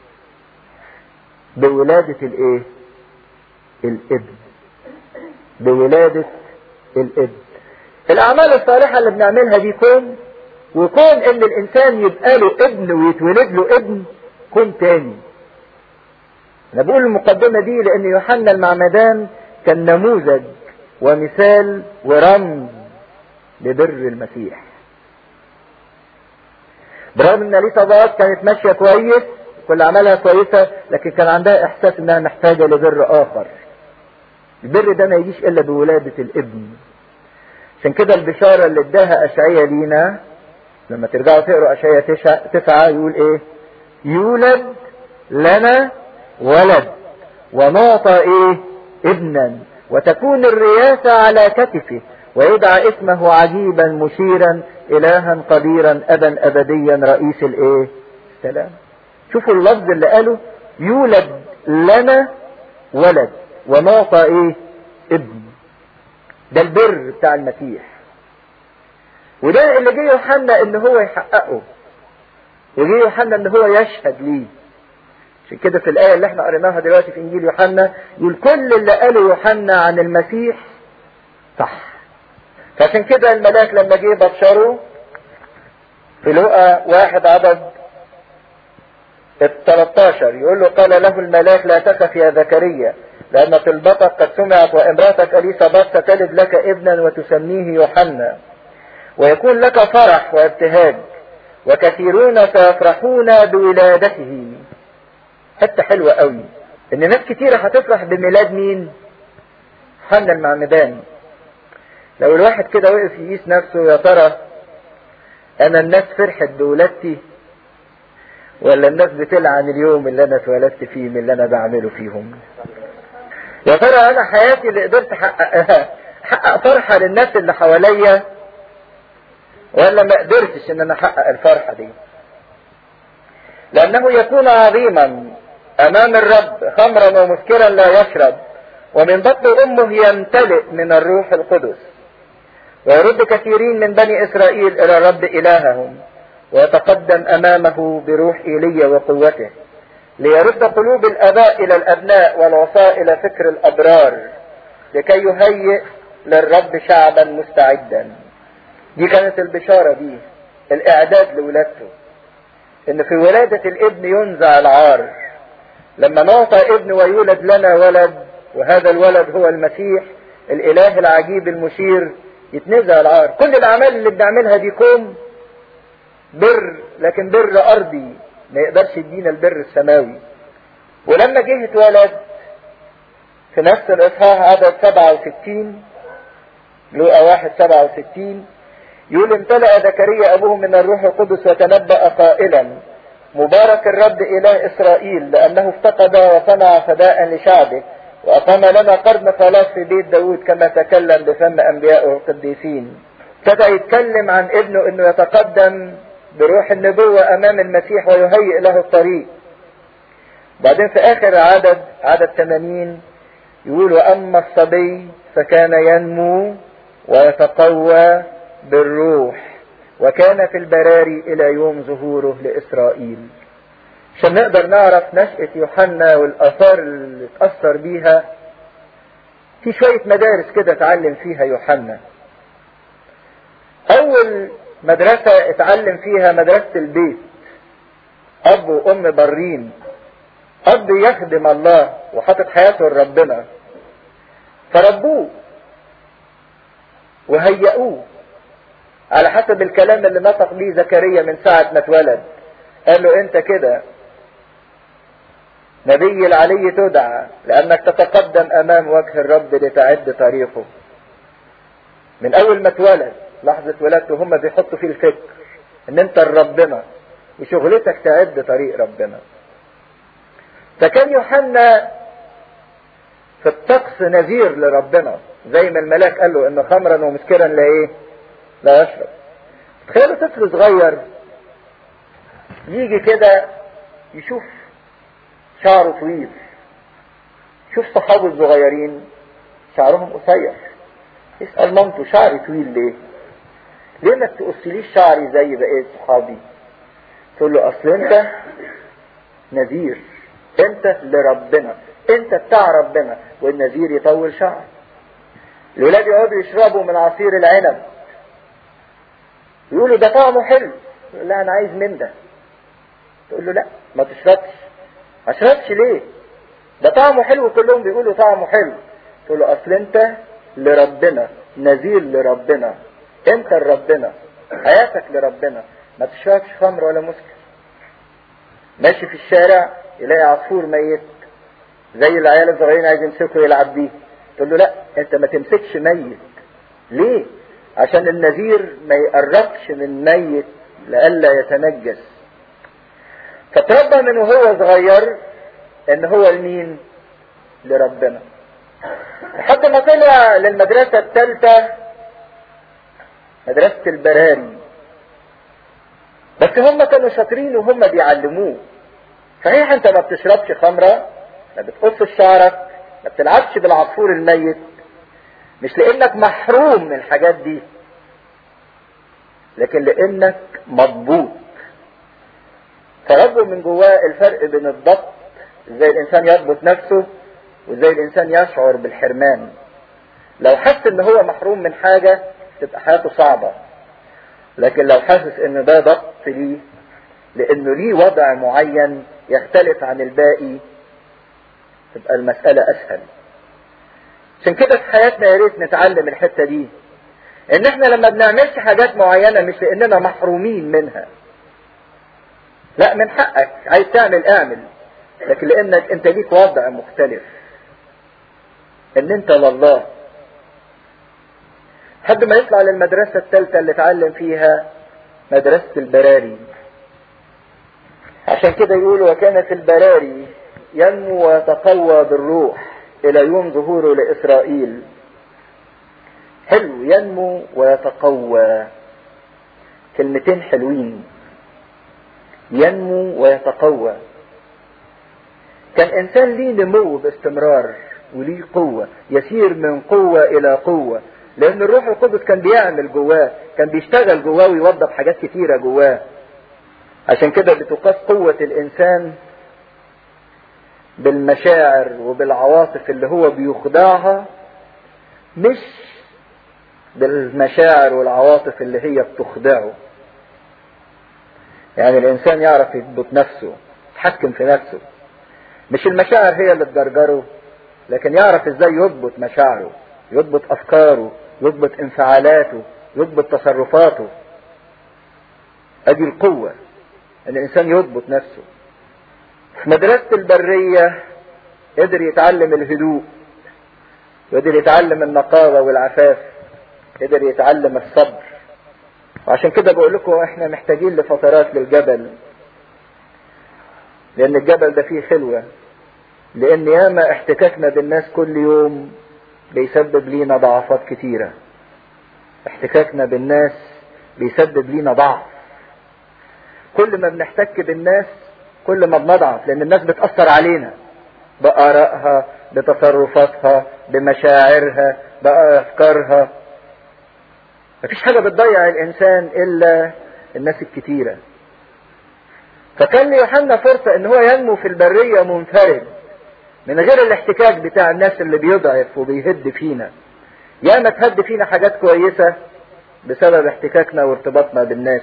بولادة الايه الابن بولادة الابن الاعمال الصالحة اللي بنعملها دي كون وكون ان الانسان يبقى له ابن ويتولد له ابن كون تاني انا بقول المقدمة دي لان يوحنا المعمدان كان نموذج ومثال ورمز لبر المسيح برغم ان اليصابات كانت ماشية كويس كل عملها كويسة لكن كان عندها احساس انها محتاجة لبر اخر البر ده ما يجيش الا بولادة الابن عشان كده البشارة اللي اداها اشعية لينا لما ترجعوا تقروا اشعية تسعة يقول ايه يولد لنا ولد ونعطى ايه ابنا وتكون الرياسة على كتفه ويدعى اسمه عجيبا مشيرا الها قديرا ابا ابديا رئيس الايه سلام شوفوا اللفظ اللي قاله يولد لنا ولد ونعطى ايه ابن ده البر بتاع المسيح وده اللي جه يوحنا ان هو يحققه وجه يوحنا ان هو يشهد ليه عشان كده في الآية اللي احنا قريناها دلوقتي في إنجيل يوحنا يقول كل اللي قاله يوحنا عن المسيح صح فعشان كده الملاك لما جه بشره في لقى واحد عدد ال 13 يقول له قال له الملاك لا تخف يا زكريا لأن طلبتك قد سمعت وامرأتك أليصابات ستلد لك ابنا وتسميه يوحنا ويكون لك فرح وابتهاج وكثيرون سيفرحون بولادته حتة حلوة قوي ان ناس كتيرة هتفرح بميلاد مين حنا المعمدان لو الواحد كده وقف يقيس نفسه يا ترى انا الناس فرحت بولادتي ولا الناس بتلعن اليوم اللي انا اتولدت فيه من اللي انا بعمله فيهم يا ترى انا حياتي اللي قدرت احققها احقق فرحة للناس اللي حواليا ولا ما قدرتش ان انا احقق الفرحة دي لانه يكون عظيما امام الرب خمرا ومسكرا لا يشرب ومن بطن امه يمتلئ من الروح القدس ويرد كثيرين من بني اسرائيل الى الرب الههم ويتقدم امامه بروح ايليا وقوته ليرد قلوب الاباء الى الابناء والعصاة الى فكر الابرار لكي يهيئ للرب شعبا مستعدا دي كانت البشارة دي الاعداد لولادته ان في ولادة الابن ينزع العار لما نعطى ابن ويولد لنا ولد وهذا الولد هو المسيح الاله العجيب المشير يتنزع العار كل الاعمال اللي بنعملها دي كوم بر لكن بر ارضي ما يقدرش يدينا البر السماوي ولما جه اتولد في نفس الاصحاح عدد 67 لقى واحد 67 يقول امتلأ زكريا ابوه من الروح القدس وتنبأ قائلا مبارك الرب اله اسرائيل لانه افتقد وصنع فداء لشعبه واقام لنا قرن خلاص في بيت داود كما تكلم بفم انبيائه القديسين ابتدى يتكلم عن ابنه انه يتقدم بروح النبوة امام المسيح ويهيئ له الطريق بعدين في اخر عدد عدد 80 يقول واما الصبي فكان ينمو ويتقوى بالروح وكان في البراري الى يوم ظهوره لاسرائيل عشان نقدر نعرف نشأة يوحنا والاثار اللي اتأثر بيها في شوية مدارس كده اتعلم فيها يوحنا اول مدرسة اتعلم فيها مدرسة البيت اب وام برين اب يخدم الله وحاطط حياته لربنا فربوه وهيئوه على حسب الكلام اللي نطق بيه زكريا من ساعة ما اتولد قال له انت كده نبي العلي تدعى لانك تتقدم امام وجه الرب لتعد طريقه من اول ما اتولد لحظة ولادته هم بيحطوا فيه الفكر ان انت ربنا وشغلتك تعد طريق ربنا فكان يوحنا في الطقس نذير لربنا زي ما الملاك قال له ان خمرا ومسكرا لا ايه لا يشرب تخيلوا طفل صغير يجي كده يشوف شعره طويل شوف صحابه الصغيرين شعرهم قصير يسأل مامته شعري طويل ليه ليه ما تقصليش شعري زي بقية صحابي تقول له اصل انت نذير انت لربنا انت بتاع ربنا والنذير يطول شعر الولاد يقعدوا يشربوا من عصير العنب يقولوا ده طعمه حلو يقول لا انا عايز من ده تقول له لا ما تشربش ما تشربش ليه ده طعمه حلو كلهم بيقولوا طعمه حلو تقول له اصل انت لربنا نذير لربنا انت لربنا حياتك لربنا ما تشربش خمر ولا مسكر ماشي في الشارع يلاقي عصفور ميت زي العيال الصغيرين عايز يمسكه يلعب بيه تقول له لا انت ما تمسكش ميت ليه عشان النذير ما يقربش من ميت لئلا يتنجس فتربى من وهو صغير ان هو لمين لربنا لحد ما طلع للمدرسة الثالثة مدرسة البراري بس هم كانوا شاطرين وهم بيعلموه صحيح انت ما بتشربش خمرة ما بتقصش شعرك ما بتلعبش بالعصفور الميت مش لانك محروم من الحاجات دي لكن لانك مضبوط فربوا من جواه الفرق بين الضبط ازاي الانسان يضبط نفسه وازاي الانسان يشعر بالحرمان لو حس ان هو محروم من حاجة تبقى حياته صعبة لكن لو حاسس ان ده ضبط ليه لانه ليه وضع معين يختلف عن الباقي تبقى المسألة اسهل عشان كده في حياتنا يا ريت نتعلم الحتة دي ان احنا لما بنعملش حاجات معينة مش لاننا محرومين منها لا من حقك عايز تعمل اعمل لكن لانك انت ليك وضع مختلف ان انت لله حد ما يطلع للمدرسة الثالثة اللي اتعلم فيها مدرسة البراري عشان كده يقولوا وكان في البراري ينمو ويتقوى بالروح الى يوم ظهوره لاسرائيل حلو ينمو ويتقوى كلمتين حلوين ينمو ويتقوى كان انسان ليه نمو باستمرار وليه قوة يسير من قوة الى قوة لان الروح القدس كان بيعمل جواه كان بيشتغل جواه ويوظف حاجات كتيرة جواه عشان كده بتقاس قوة الانسان بالمشاعر وبالعواطف اللي هو بيخضعها مش بالمشاعر والعواطف اللي هي بتخضعه يعني الانسان يعرف يضبط نفسه يتحكم في نفسه مش المشاعر هي اللي تجرجره لكن يعرف ازاي يضبط مشاعره يضبط افكاره يضبط انفعالاته يضبط تصرفاته ادي القوة ان الانسان يضبط نفسه في مدرسة البرية قدر يتعلم الهدوء وقدر يتعلم النقاوة والعفاف قدر يتعلم الصبر وعشان كده بقول لكم احنا محتاجين لفترات للجبل لان الجبل ده فيه خلوة لان ياما احتكاكنا بالناس كل يوم بيسبب لينا ضعفات كتيرة احتكاكنا بالناس بيسبب لينا ضعف كل ما بنحتك بالناس كل ما بنضعف لان الناس بتأثر علينا بآرائها بتصرفاتها بمشاعرها بأفكارها مفيش حاجة بتضيع الإنسان إلا الناس الكتيرة فكان ليوحنا فرصة إن هو ينمو في البرية منفرد من غير الاحتكاك بتاع الناس اللي بيضعف وبيهد فينا ياما تهد فينا حاجات كويسة بسبب احتكاكنا وارتباطنا بالناس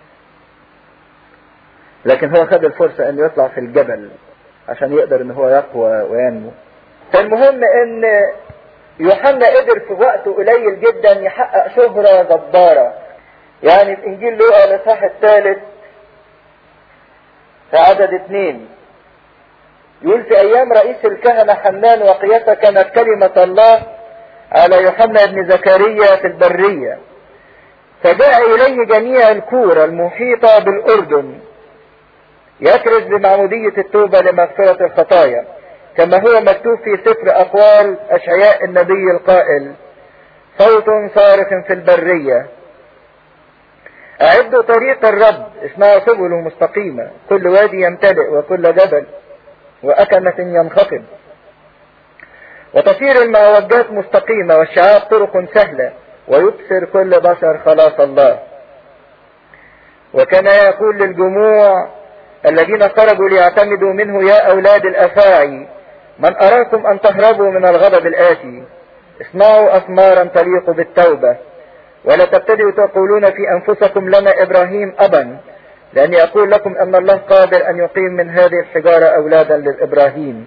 لكن هو خد الفرصة انه يطلع في الجبل عشان يقدر ان هو يقوى وينمو فالمهم ان يوحنا قدر في وقت قليل جدا يحقق شهرة جبارة يعني في انجيل لوقا الاصحاح الثالث في عدد اثنين يقول في ايام رئيس الكهنة حنان وقياسة كانت كلمة الله على يوحنا بن زكريا في البرية فجاء اليه جميع الكورة المحيطة بالاردن يكرز بمعمودية التوبة لمغفرة الخطايا كما هو مكتوب في سفر أقوال أشعياء النبي القائل صوت صارخ في البرية أعدوا طريق الرب اسمها سبل مستقيمة كل وادي يمتلئ وكل جبل وأكمة ينخفض وتصير المعوجات مستقيمة والشعاب طرق سهلة ويبصر كل بشر خلاص الله وكان يقول للجموع الذين خرجوا ليعتمدوا منه يا أولاد الأفاعي من أراكم أن تهربوا من الغضب الآتي اصنعوا أثمارا تليق بالتوبة ولا تبتدئوا تقولون في أنفسكم لنا إبراهيم أبا لأني أقول لكم أن الله قادر أن يقيم من هذه الحجارة أولادا للإبراهيم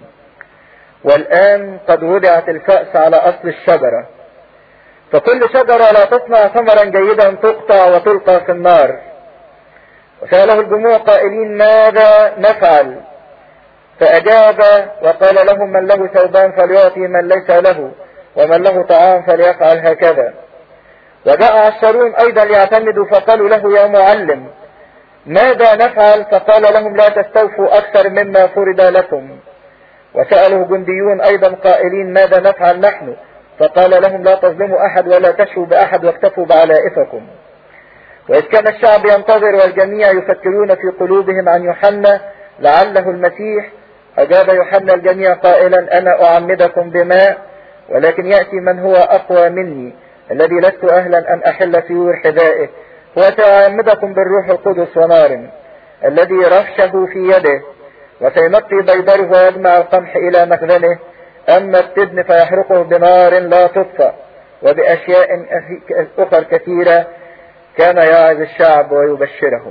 والآن قد وضعت الكأس على أصل الشجرة فكل شجرة لا تصنع ثمرا جيدا تقطع وتلقى في النار وسأله الجموع قائلين ماذا نفعل فأجاب وقال لهم من له ثوبان فليعطي من ليس له ومن له طعام فليفعل هكذا وجاء عشرون أيضا ليعتمدوا فقالوا له يا معلم ماذا نفعل فقال لهم لا تستوفوا أكثر مما فرض لكم وسأله جنديون أيضا قائلين ماذا نفعل نحن فقال لهم لا تظلموا أحد ولا تشوا بأحد واكتفوا بعلائفكم وإذ كان الشعب ينتظر والجميع يفكرون في قلوبهم عن يوحنا لعله المسيح أجاب يوحنا الجميع قائلا أنا أعمدكم بماء ولكن يأتي من هو أقوى مني الذي لست أهلا أن أحل سيور حذائه وسأعمدكم بالروح القدس ونار الذي رفشه في يده وسينقي بيدره ويجمع القمح إلى مخزنه أما التبن فيحرقه بنار لا تطفأ وبأشياء أخر كثيرة كان يعظ الشعب ويبشرهم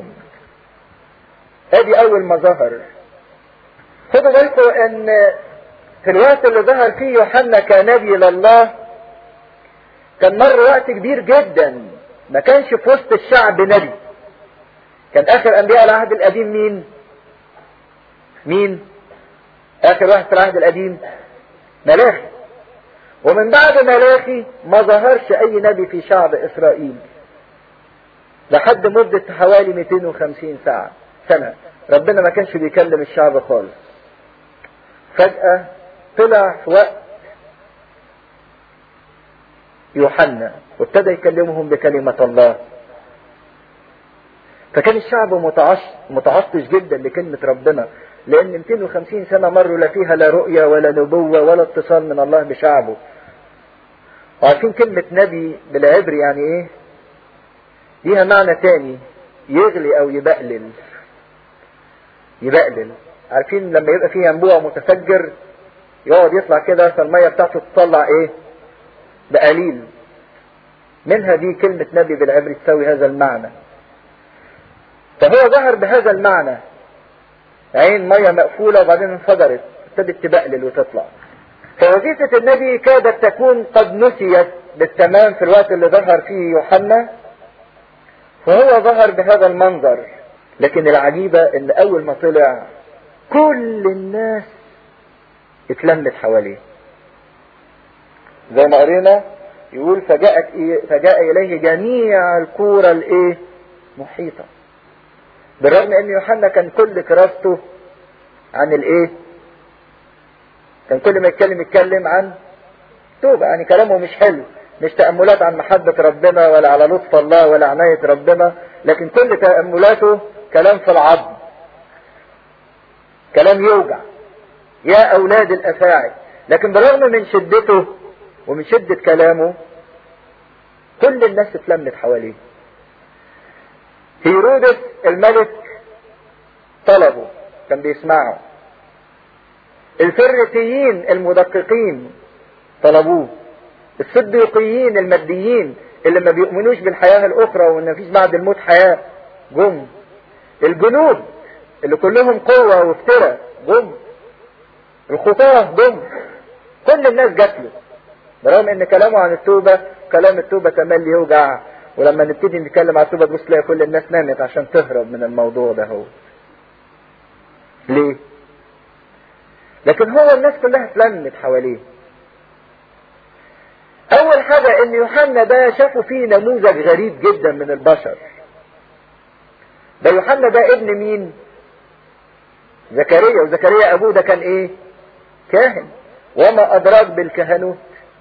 ادي اول ما ظهر خدوا بالكم ان في الوقت اللي ظهر فيه يوحنا كنبي لله كان مر وقت كبير جدا ما كانش في وسط الشعب نبي كان اخر انبياء العهد القديم مين مين اخر واحد في العهد القديم ملاخي ومن بعد ملاخي ما ظهرش اي نبي في شعب اسرائيل لحد مدة حوالي 250 ساعة سنة ربنا ما كانش بيكلم الشعب خالص فجأة طلع في وقت يوحنا وابتدى يكلمهم بكلمة الله فكان الشعب متعش متعطش جدا لكلمة ربنا لأن 250 سنة مروا لا فيها لا رؤية ولا نبوة ولا اتصال من الله بشعبه وعارفين كلمة نبي بالعبري يعني ايه؟ ليها معنى تاني يغلي او يبقلل يبقلل عارفين لما يبقى فيه ينبوع متفجر يقعد يطلع كده فالمية بتاعته تطلع ايه بقليل منها دي كلمة نبي بالعبري تساوي هذا المعنى فهو ظهر بهذا المعنى عين مية مقفولة وبعدين انفجرت ابتدت تبقلل وتطلع فوظيفة النبي كادت تكون قد نسيت بالتمام في الوقت اللي ظهر فيه يوحنا فهو ظهر بهذا المنظر لكن العجيبة ان اول ما طلع كل الناس اتلمت حواليه زي ما قرينا يقول فجاءت إيه فجاء اليه جميع الكورة الايه محيطة بالرغم ان يوحنا كان كل كراسته عن الايه كان كل ما يتكلم يتكلم عن توبة يعني كلامه مش حلو مش تأملات عن محبة ربنا ولا على لطف الله ولا عناية ربنا لكن كل تأملاته كلام في العظم كلام يوجع يا أولاد الأفاعي لكن بالرغم من شدته ومن شدة كلامه كل الناس اتلمت حواليه هيرودس الملك طلبه كان بيسمعه الفريسيين المدققين طلبوه الصديقيين الماديين اللي ما بيؤمنوش بالحياة الأخرى وإن مفيش بعد الموت حياة جم الجنود اللي كلهم قوة وافتراء جم الخطاة جم كل الناس جات له برغم ان كلامه عن التوبة كلام التوبة تملي يوجع ولما نبتدي نتكلم عن التوبة تبص تلاقي كل الناس نامت عشان تهرب من الموضوع ده هو ليه لكن هو الناس كلها اتلمت حواليه اول حاجة ان يوحنا ده شافوا فيه نموذج غريب جدا من البشر ده يوحنا ده ابن مين زكريا وزكريا ابوه ده كان ايه كاهن وما ادراك بالكهنوت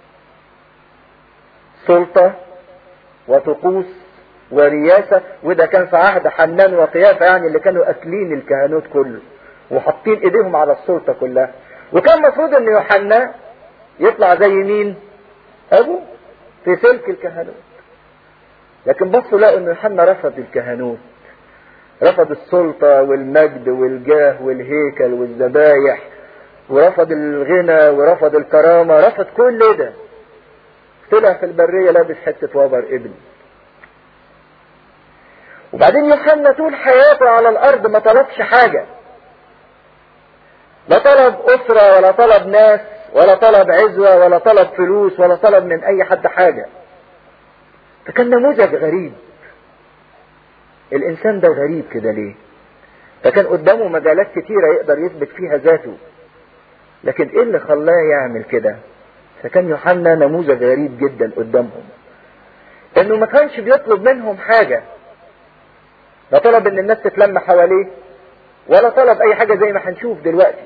سلطة وطقوس ورياسة وده كان في عهد حنان وقيافة يعني اللي كانوا أكلين الكهنوت كله وحاطين ايديهم على السلطة كلها وكان المفروض ان يوحنا يطلع زي مين ابوه في سلك الكهنوت لكن بصوا لقوا ان يوحنا رفض الكهنوت رفض السلطة والمجد والجاه والهيكل والذبايح ورفض الغنى ورفض الكرامة رفض كل ده طلع في البرية لابس حتة وبر ابن وبعدين يوحنا طول حياته على الارض ما طلبش حاجة لا طلب اسرة ولا طلب ناس ولا طلب عزوة ولا طلب فلوس ولا طلب من اي حد حاجة فكان نموذج غريب الانسان ده غريب كده ليه فكان قدامه مجالات كتيرة يقدر يثبت فيها ذاته لكن ايه اللي خلاه يعمل كده فكان يوحنا نموذج غريب جدا قدامهم انه ما كانش بيطلب منهم حاجة لا طلب ان الناس تتلم حواليه ولا طلب اي حاجة زي ما هنشوف دلوقتي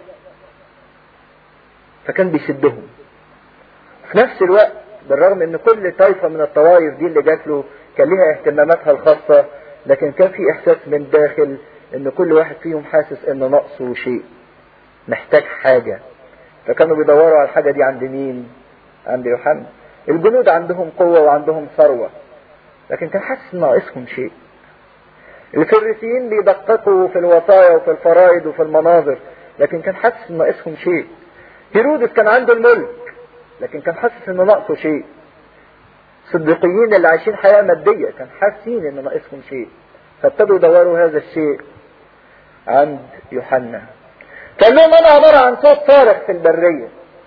فكان بيسدهم في نفس الوقت بالرغم ان كل طائفة من الطوائف دي اللي جات له كان لها اهتماماتها الخاصة لكن كان في احساس من داخل ان كل واحد فيهم حاسس ان نقصه شيء محتاج حاجة فكانوا بيدوروا على الحاجة دي عند مين عند يوحنا الجنود عندهم قوة وعندهم ثروة لكن كان حاسس ان ناقصهم شيء الفريسيين بيدققوا في الوصايا وفي الفرائض وفي المناظر لكن كان حاسس ان ناقصهم شيء هيرودس كان عنده الملك لكن كان حاسس ان ناقصه شيء الصديقيين اللي عايشين حياة مادية كان حاسين ان ناقصهم شيء فابتدوا يدوروا هذا الشيء عند يوحنا قال لهم انا عبارة عن صوت صارخ في البرية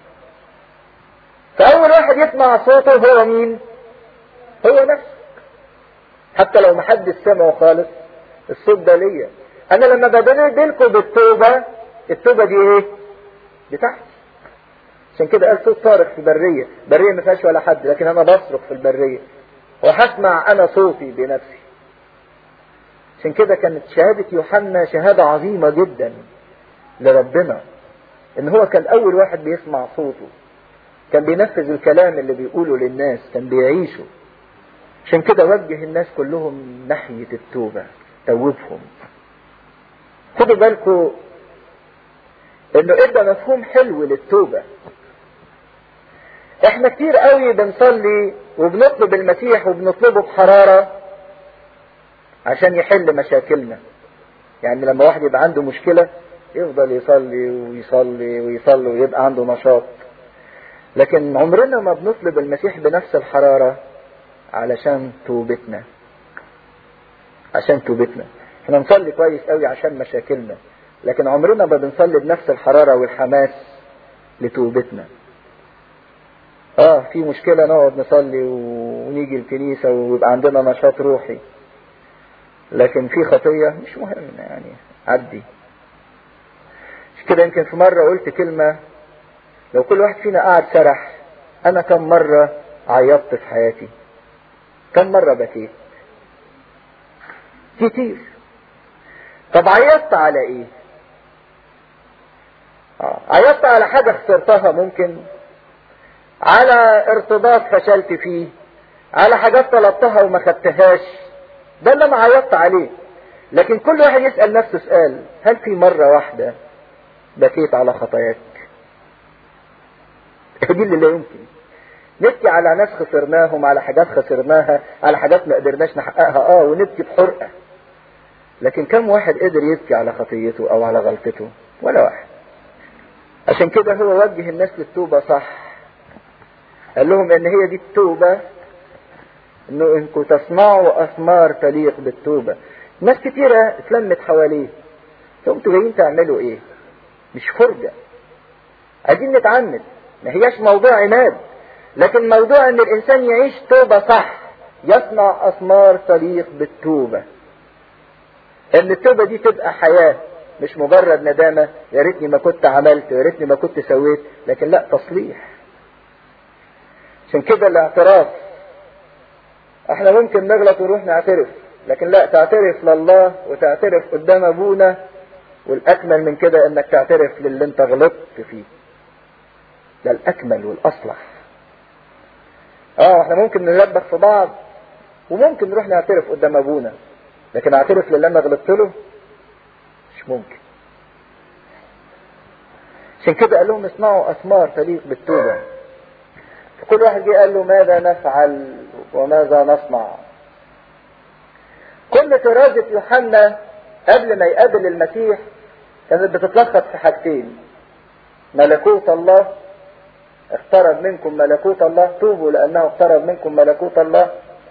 فاول واحد يسمع صوته هو مين هو نفسه حتى لو محدش سمعه خالص الصوت ده ليا انا لما بدلكم بالتوبة التوبة دي ايه بتاعتي عشان كده قال صوت صارخ في برية برية ما فيهاش ولا حد لكن انا بصرخ في البرية وهسمع انا صوتي بنفسي عشان كده كانت شهادة يوحنا شهادة عظيمة جدا لربنا ان هو كان اول واحد بيسمع صوته كان بينفذ الكلام اللي بيقوله للناس كان بيعيشه عشان كده وجه الناس كلهم ناحية التوبة توبهم خدوا بالكم انه ادى مفهوم حلو للتوبة احنا كتير قوي بنصلي وبنطلب المسيح وبنطلبه بحرارة عشان يحل مشاكلنا يعني لما واحد يبقى عنده مشكلة يفضل يصلي ويصلي ويصلي ويبقى عنده نشاط لكن عمرنا ما بنطلب المسيح بنفس الحرارة علشان توبتنا عشان توبتنا احنا نصلي كويس قوي عشان مشاكلنا لكن عمرنا ما بنصلي بنفس الحرارة والحماس لتوبتنا اه في مشكلة نقعد نصلي ونيجي الكنيسة ويبقى عندنا نشاط روحي لكن في خطية مش مهم يعني عدي مش كده يمكن في مرة قلت كلمة لو كل واحد فينا قاعد سرح انا كم مرة عيطت في حياتي كم مرة بكيت كتير طب عيطت على ايه آه. عيطت على حاجة خسرتها ممكن على ارتباط فشلت فيه على حاجات طلبتها وما خدتهاش ده اللي انا عيطت عليه لكن كل واحد يسأل نفسه سؤال هل في مرة واحدة بكيت على خطاياك دي اللي لا يمكن نبكي على ناس خسرناهم على حاجات خسرناها على حاجات ما قدرناش نحققها اه ونبكي بحرقة لكن كم واحد قدر يبكي على خطيته او على غلطته ولا واحد عشان كده هو وجه الناس للتوبة صح قال لهم ان هي دي التوبة انه انكم تصنعوا اثمار تليق بالتوبة ناس كتيرة اتلمت حواليه انتوا جايين تعملوا ايه مش فرجة عايزين نتعمد ما هياش موضوع عناد لكن موضوع ان الانسان يعيش توبة صح يصنع اثمار تليق بالتوبة ان التوبة دي تبقى حياة مش مجرد ندامة يا ريتني ما كنت عملت يا ريتني ما كنت سويت لكن لا تصليح عشان كده الاعتراف احنا ممكن نغلط ونروح نعترف لكن لا تعترف لله وتعترف قدام ابونا والاكمل من كده انك تعترف للي انت غلطت فيه ده الاكمل والاصلح اه احنا ممكن نلبخ في بعض وممكن نروح نعترف قدام ابونا لكن اعترف للي انا غلطت له مش ممكن عشان كده قال لهم اصنعوا اثمار تليق بالتوبه فكل واحد جه قال له ماذا نفعل وماذا نصنع كل تراجة يوحنا قبل ما يقابل المسيح كانت بتتلخص في حاجتين ملكوت الله اقترب منكم ملكوت الله توبوا لأنه اقترب منكم ملكوت الله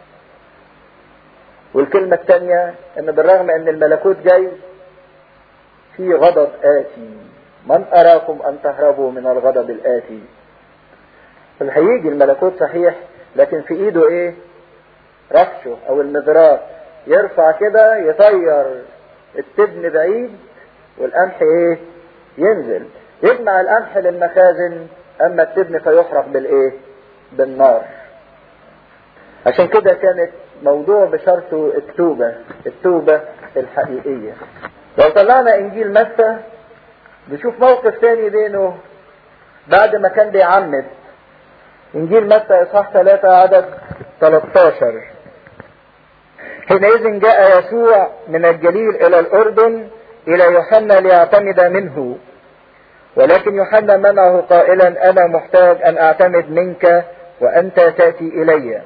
والكلمة الثانية ان بالرغم ان الملكوت جاي في غضب آتي من أراكم أن تهربوا من الغضب الآتي هيجي الملكوت صحيح لكن في ايده ايه رفشه او المزراب يرفع كده يطير التبن بعيد والقمح ايه ينزل يجمع القمح للمخازن اما التبن فيحرق بالايه بالنار عشان كده كانت موضوع بشرطه التوبة التوبة الحقيقية لو طلعنا انجيل متى نشوف موقف تاني بينه بعد ما كان بيعمد انجيل متى اصحاح 3 عدد 13 حينئذ جاء يسوع من الجليل الى الاردن الى يوحنا ليعتمد منه ولكن يوحنا منعه قائلا انا محتاج ان اعتمد منك وانت تاتي الي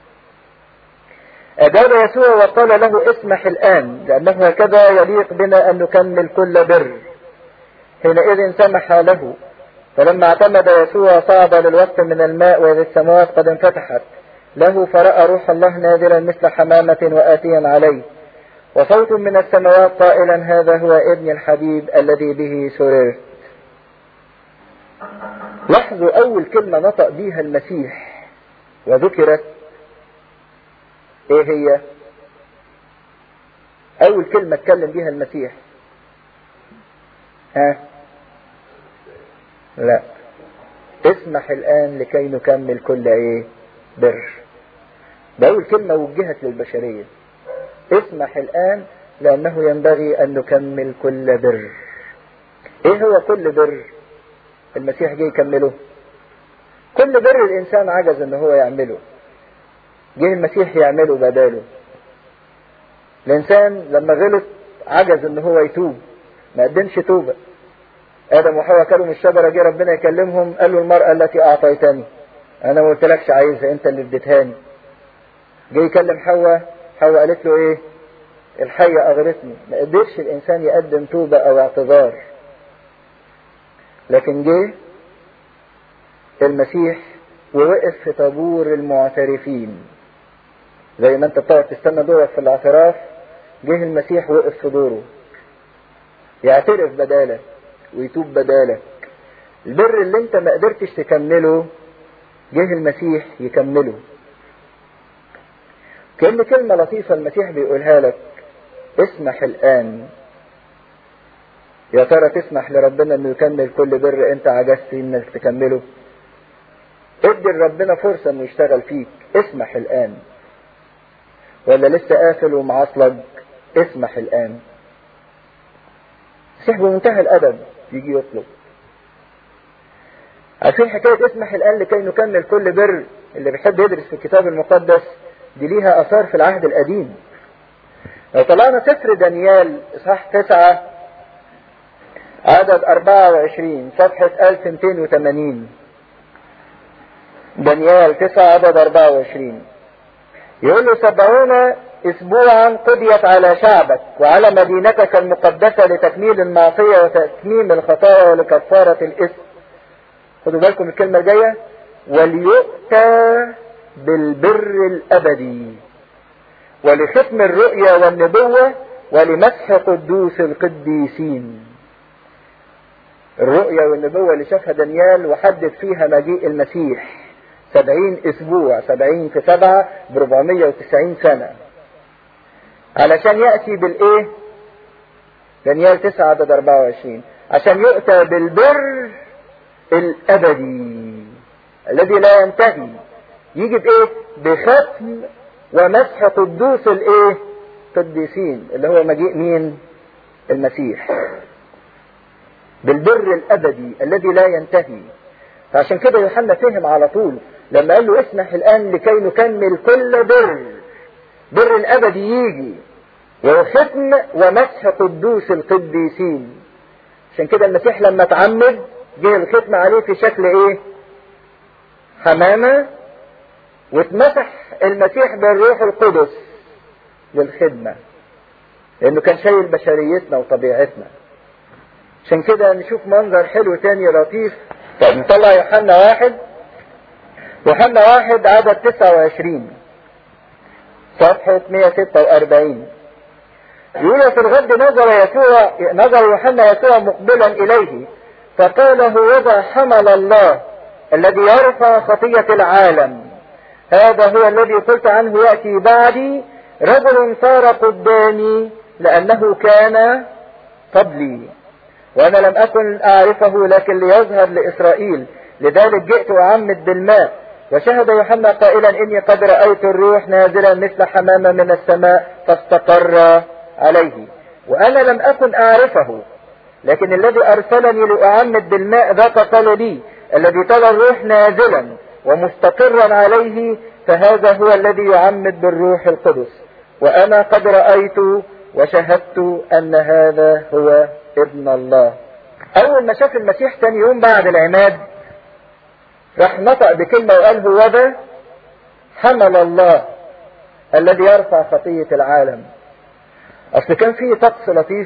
اجاب يسوع وقال له اسمح الان لانه هكذا يليق بنا ان نكمل كل بر حينئذ سمح له فلما اعتمد يسوع صعد للوقت من الماء وإذ السماوات قد انفتحت له فرأى روح الله نازلا مثل حمامة وآتيا عليه وصوت من السماوات قائلا هذا هو ابن الحبيب الذي به سررت لاحظوا أول كلمة نطق بيها المسيح وذكرت إيه هي؟ أول كلمة اتكلم بيها المسيح ها؟ لا اسمح الآن لكي نكمل كل ايه بر ده أول كلمة وجهت للبشرية اسمح الآن لأنه ينبغي أن نكمل كل بر ايه هو كل بر المسيح جه يكمله كل بر الإنسان عجز أن هو يعمله جه المسيح يعمله بداله الإنسان لما غلط عجز أن هو يتوب ما قدمش توبة ادم وحواء كلوا من الشجره جه ربنا يكلمهم قال له المراه التي اعطيتني انا ما قلتلكش عايزها انت اللي اديتهاني جه يكلم حواء حواء قالت له ايه الحيه اغرتني ما قدرش الانسان يقدم توبه او اعتذار لكن جه المسيح ووقف في طابور المعترفين زي ما انت بتقعد تستنى دورك في الاعتراف جه المسيح وقف في دوره يعترف بدالك ويتوب بدالك البر اللي انت ما قدرتش تكمله جه المسيح يكمله كأن كلمة لطيفة المسيح بيقولها لك اسمح الآن يا ترى تسمح لربنا انه يكمل كل بر انت عجزت انك تكمله ادي لربنا فرصة انه يشتغل فيك اسمح الآن ولا لسه قافل ومعصلج اسمح الآن المسيح بمنتهى الأدب يجي يطلب عشان حكاية اسمح الآن لكي نكمل كل بر اللي بيحب يدرس في الكتاب المقدس دي ليها أثار في العهد القديم لو طلعنا سفر دانيال إصحاح تسعة عدد 24 صفحة 1280 دانيال 9 عدد 24 يقول له سبعون اسبوعا قضيت على شعبك وعلى مدينتك المقدسة لتكميل المعصية وتتميم الخطايا ولكفارة الاسم خدوا بالكم الكلمة الجاية وليؤتى بالبر الأبدي ولختم الرؤيا والنبوة ولمسح قدوس القديسين الرؤيا والنبوة اللي شافها دانيال وحدد فيها مجيء المسيح سبعين اسبوع سبعين في سبعة بربعمية وتسعين سنة علشان يأتي بالايه دانيال تسعة عدد اربعة وعشرين عشان يؤتى بالبر الابدي الذي لا ينتهي يجي بايه بختم ومسح قدوس الايه قديسين اللي هو مجيء مين المسيح بالبر الابدي الذي لا ينتهي فعشان كده يوحنا فهم على طول لما قال له اسمح الان لكي نكمل كل بر بر الابدي يجي وختم ومسح قدوس القديسين عشان كده المسيح لما اتعمد جه الختم عليه في شكل ايه حمامة واتمسح المسيح بالروح القدس للخدمة لانه كان شايل بشريتنا وطبيعتنا عشان كده نشوف منظر حلو تاني لطيف طب نطلع يوحنا واحد يوحنا واحد عدد تسعة وعشرين صفحة 146 يقول في الغد نظر يسوع نظر يوحنا يسوع مقبلا إليه فقال هوذا حمل الله الذي يرفع خطية العالم هذا هو الذي قلت عنه يأتي بعدي رجل صار قدامي لأنه كان قبلي وأنا لم أكن أعرفه لكن ليظهر لإسرائيل لذلك جئت أعمد بالماء وشهد يوحنا قائلا إني قد رأيت الروح نازلا مثل حمامة من السماء فاستقر عليه وأنا لم أكن أعرفه لكن الذي أرسلني لأعمد بالماء ذاك قال لي الذي ترى الروح نازلا ومستقرا عليه فهذا هو الذي يعمد بالروح القدس وأنا قد رأيت وشهدت أن هذا هو ابن الله أول ما شاف المسيح تاني يوم بعد العماد راح نطق بكلمة وقال هو ده حمل الله الذي يرفع خطية العالم أصل كان في طقس لطيف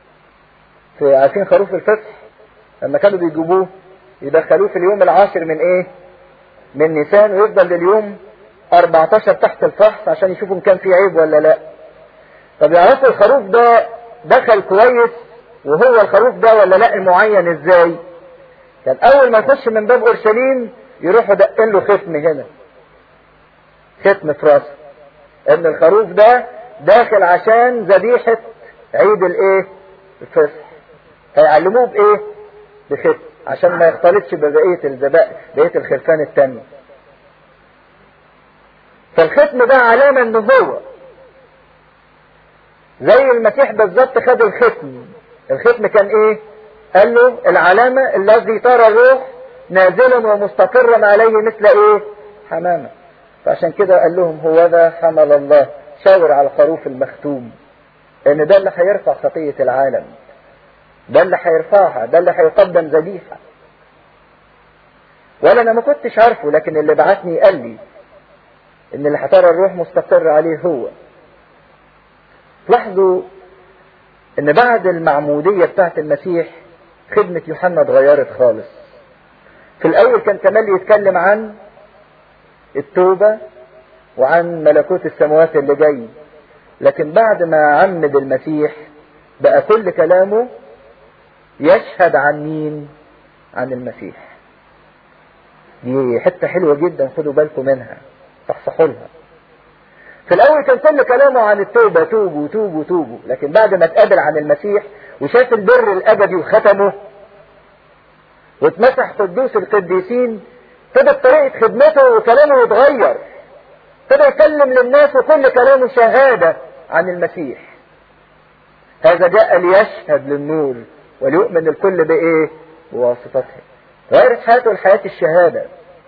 في عارفين خروف الفصح لما كانوا بيجيبوه يدخلوه في اليوم العاشر من ايه من نيسان ويفضل لليوم 14 تحت الفحص عشان يشوفوا ان كان في عيب ولا لا طب يعرفوا الخروف ده دخل كويس وهو الخروف ده ولا لا معين ازاي كان اول ما يخش من باب اورشليم يروحوا دقين له ختم هنا ختم في راسه ان الخروف ده داخل عشان ذبيحة عيد الايه الفصح هيعلموه بايه بختم عشان ما يختلطش ببقية الذبائح بقية الخرفان التانية فالختم ده علامة ان هو زي المسيح بالظبط خد الختم الختم كان ايه قال له العلامة الذي ترى الروح نازلا ومستقرا عليه مثل ايه حمامة فعشان كده قال لهم هو ذا حمل الله شاور على الخروف المختوم ان ده اللي هيرفع خطية العالم ده اللي هيرفعها ده اللي هيقدم ذبيحة ولا انا ما كنتش عارفه لكن اللي بعتني قال لي ان اللي هترى الروح مستقر عليه هو لاحظوا ان بعد المعمودية بتاعت المسيح خدمة يوحنا اتغيرت خالص في الاول كان كمال يتكلم عن التوبة وعن ملكوت السماوات اللي جاي لكن بعد ما عمد المسيح بقى كل كلامه يشهد عن مين عن المسيح دي حتة حلوة جدا خدوا بالكم منها صحصحوا لها في الاول كان كل كلامه عن التوبة توبوا توبوا توبوا لكن بعد ما اتقابل عن المسيح وشاف البر الابدي وختمه واتمسح قدوس القديسين ابتدت طريقة خدمته وكلامه يتغير ابتدى يكلم للناس وكل كلامه شهادة عن المسيح هذا جاء ليشهد للنور وليؤمن الكل بايه بواسطته غيرت حياته لحياة الشهادة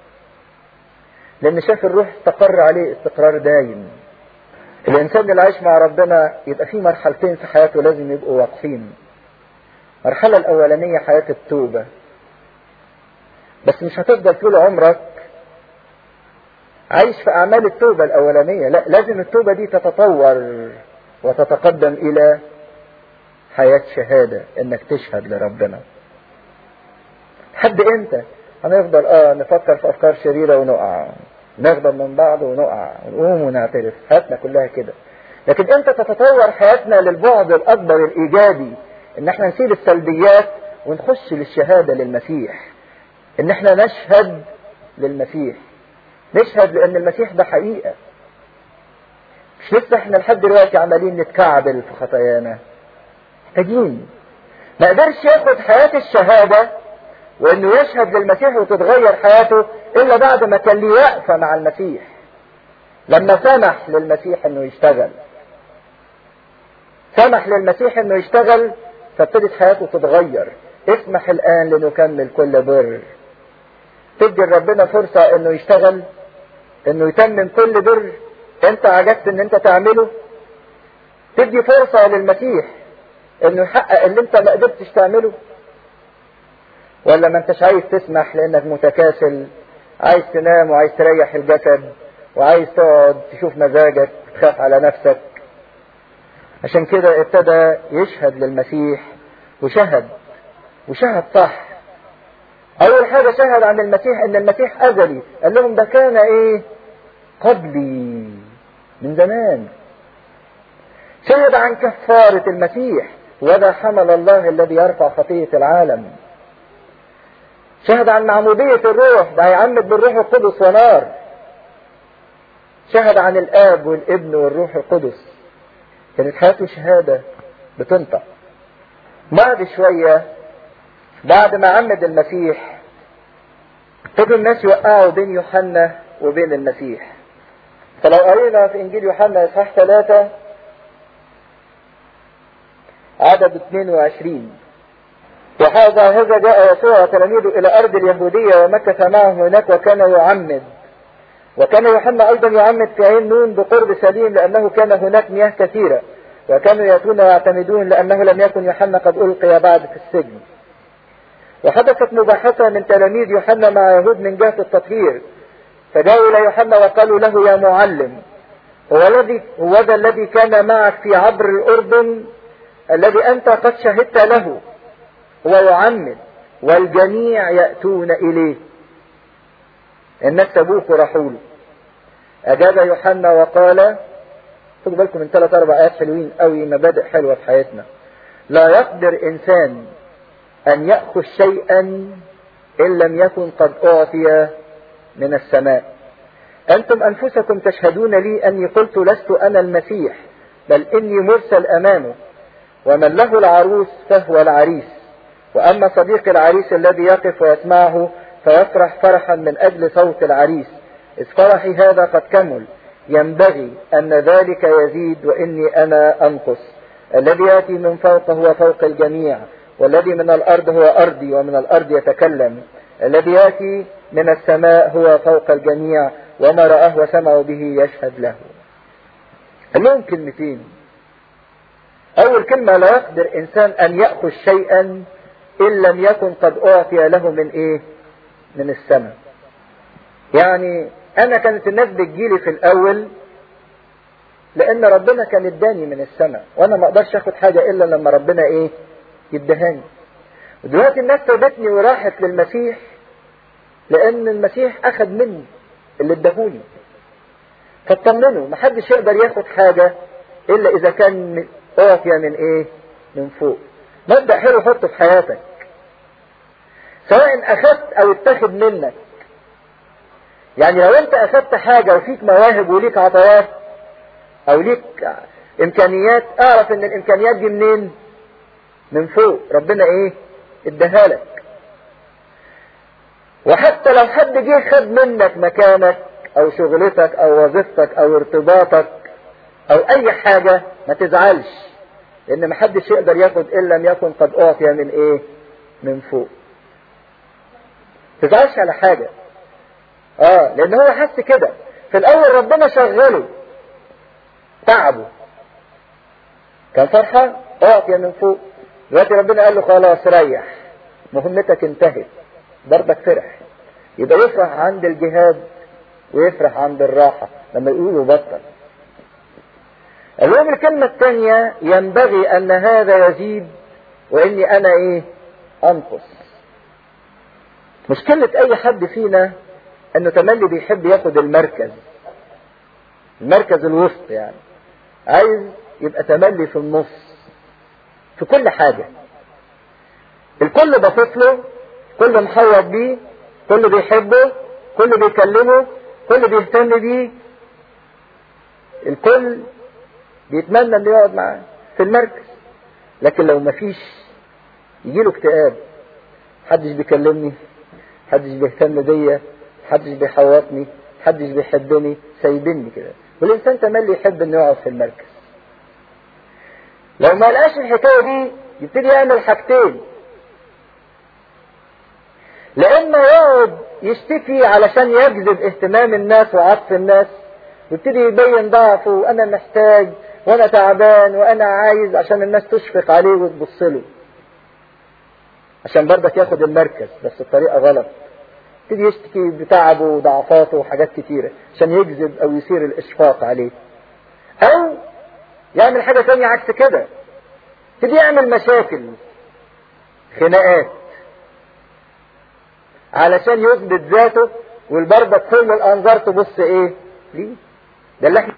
لان شاف الروح استقر عليه استقرار دايم الانسان اللي عايش مع ربنا يبقى فيه مرحلتين في حياته لازم يبقوا واضحين المرحلة الاولانية حياة التوبة بس مش هتفضل طول عمرك عايش في اعمال التوبة الاولانية لا لازم التوبة دي تتطور وتتقدم الى حياة شهادة انك تشهد لربنا حد امتى هنفضل اه نفكر في افكار شريرة ونقع نغضب من بعض ونقع ونقوم ونعترف حياتنا كلها كده لكن انت تتطور حياتنا للبعد الاكبر الايجابي ان احنا نسيب السلبيات ونخش للشهادة للمسيح ان احنا نشهد للمسيح نشهد لان المسيح ده حقيقة مش لسه احنا لحد دلوقتي عمالين نتكعبل في خطايانا محتاجين ما قدرش ياخد حياة الشهادة وانه يشهد للمسيح وتتغير حياته الا بعد ما كان ليه وقفة مع المسيح لما سمح للمسيح انه يشتغل سمح للمسيح انه يشتغل فابتدت حياته تتغير اسمح الان لنكمل كل بر تدي لربنا فرصة انه يشتغل انه يتمم كل بر انت عجزت ان انت تعمله تدي فرصة للمسيح انه يحقق اللي انت ما قدرتش تعمله ولا ما انتش عايز تسمح لانك متكاسل عايز تنام وعايز تريح الجسد وعايز تقعد تشوف مزاجك تخاف على نفسك عشان كده ابتدى يشهد للمسيح وشهد وشهد صح اول حاجة شهد عن المسيح ان المسيح ازلي قال لهم ده كان ايه قبلي من زمان شهد عن كفارة المسيح وذا حمل الله الذي يرفع خطية العالم شهد عن معمودية الروح ده هيعمد بالروح القدس ونار شهد عن الآب والابن والروح القدس كانت حياته شهادة بتنطق بعد شوية بعد ما عمد المسيح ابتدوا الناس يوقعوا بين يوحنا وبين المسيح فلو قرينا في انجيل يوحنا اصحاح ثلاثة عدد 22 وهذا هذا جاء يسوع وتلاميذه الى ارض اليهودية ومكث معهم هناك وكان يعمد وكان يوحنا ايضا يعمد في عين نون بقرب سليم لانه كان هناك مياه كثيرة وكانوا ياتون ويعتمدون لانه لم يكن يوحنا قد القي بعد في السجن وحدثت مباحثة من تلاميذ يوحنا مع يهود من جهة التطهير فجاءوا إلى يوحنا وقالوا له يا معلم هو الذي هو ذا الذي كان معك في عبر الأردن الذي أنت قد شهدت له هو يعمد والجميع يأتون إليه الناس سبوك وراحوا له أجاب يوحنا وقال خدوا بالكم من ثلاث أربع آيات حلوين قوي مبادئ حلوة في حياتنا لا يقدر إنسان أن يأخذ شيئا إن لم يكن قد أعطي من السماء أنتم أنفسكم تشهدون لي أني قلت لست أنا المسيح بل إني مرسل أمامه ومن له العروس فهو العريس وأما صديق العريس الذي يقف ويسمعه فيفرح فرحا من أجل صوت العريس إذ فرحي هذا قد كمل ينبغي أن ذلك يزيد وإني أنا أنقص الذي يأتي من فوق هو فوق الجميع والذي من الأرض هو أرضي ومن الأرض يتكلم الذي يأتي من السماء هو فوق الجميع وما رآه وسمعوا به يشهد له قال لهم كلمتين أول كلمة لا يقدر إنسان أن يأخذ شيئا إن لم يكن قد أعطي له من إيه من السماء يعني أنا كانت الناس بتجيلي في الأول لأن ربنا كان اداني من السماء وأنا ما أقدرش أخد حاجة إلا لما ربنا إيه يدهاني ودلوقتي الناس سابتني وراحت للمسيح لان المسيح اخذ مني اللي اداهوني فاطمنوا محدش يقدر ياخد حاجة الا اذا كان اعطي من ايه من فوق مبدأ حلو حطه في حياتك سواء اخذت او اتخذ منك يعني لو انت اخذت حاجة وفيك مواهب وليك عطوات او ليك امكانيات اعرف ان الامكانيات دي منين من فوق ربنا ايه اداها لك وحتى لو حد جه خد منك مكانك او شغلتك او وظيفتك او ارتباطك او اي حاجة ما تزعلش لان محدش يقدر ياخد ان لم يكن قد اعطي من ايه من فوق تزعلش على حاجة اه لان هو حس كده في الاول ربنا شغله تعبه كان فرحة اعطي من فوق دلوقتي ربنا قال له خلاص ريح مهمتك انتهت ضربك فرح يبقى يفرح عند الجهاد ويفرح عند الراحة لما يقولوا بطل اليوم الكلمة الثانية ينبغي أن هذا يزيد وإني أنا إيه أنقص مشكلة أي حد فينا انه تملي بيحب ياخد المركز المركز الوسط يعني عايز يبقى تملي في النص في كل حاجة الكل باصص له كل محوط بيه كل بيحبه كل بيكلمه كل بيهتم بيه الكل بيتمنى انه يقعد معاه في المركز لكن لو مفيش يجيله اكتئاب محدش بيكلمني محدش بيهتم بيا محدش بيحوطني محدش بيحبني سايبني كده والانسان تملي يحب انه يقعد في المركز لو ما لقاش الحكايه دي يبتدي يعمل حاجتين لانه يقعد يشتكي علشان يجذب اهتمام الناس وعطف الناس ويبتدي يبين ضعفه وانا محتاج وانا تعبان وانا عايز عشان الناس تشفق عليه وتبص له عشان برضك ياخد المركز بس بطريقه غلط يبتدي يشتكي بتعبه وضعفاته وحاجات كتيره عشان يجذب او يثير الاشفاق عليه او يعمل حاجه تانية عكس كده يبتدي يعمل مشاكل خناقات علشان يثبت ذاته والبرضك كل الانظار تبص ايه ليه ده اللي احنا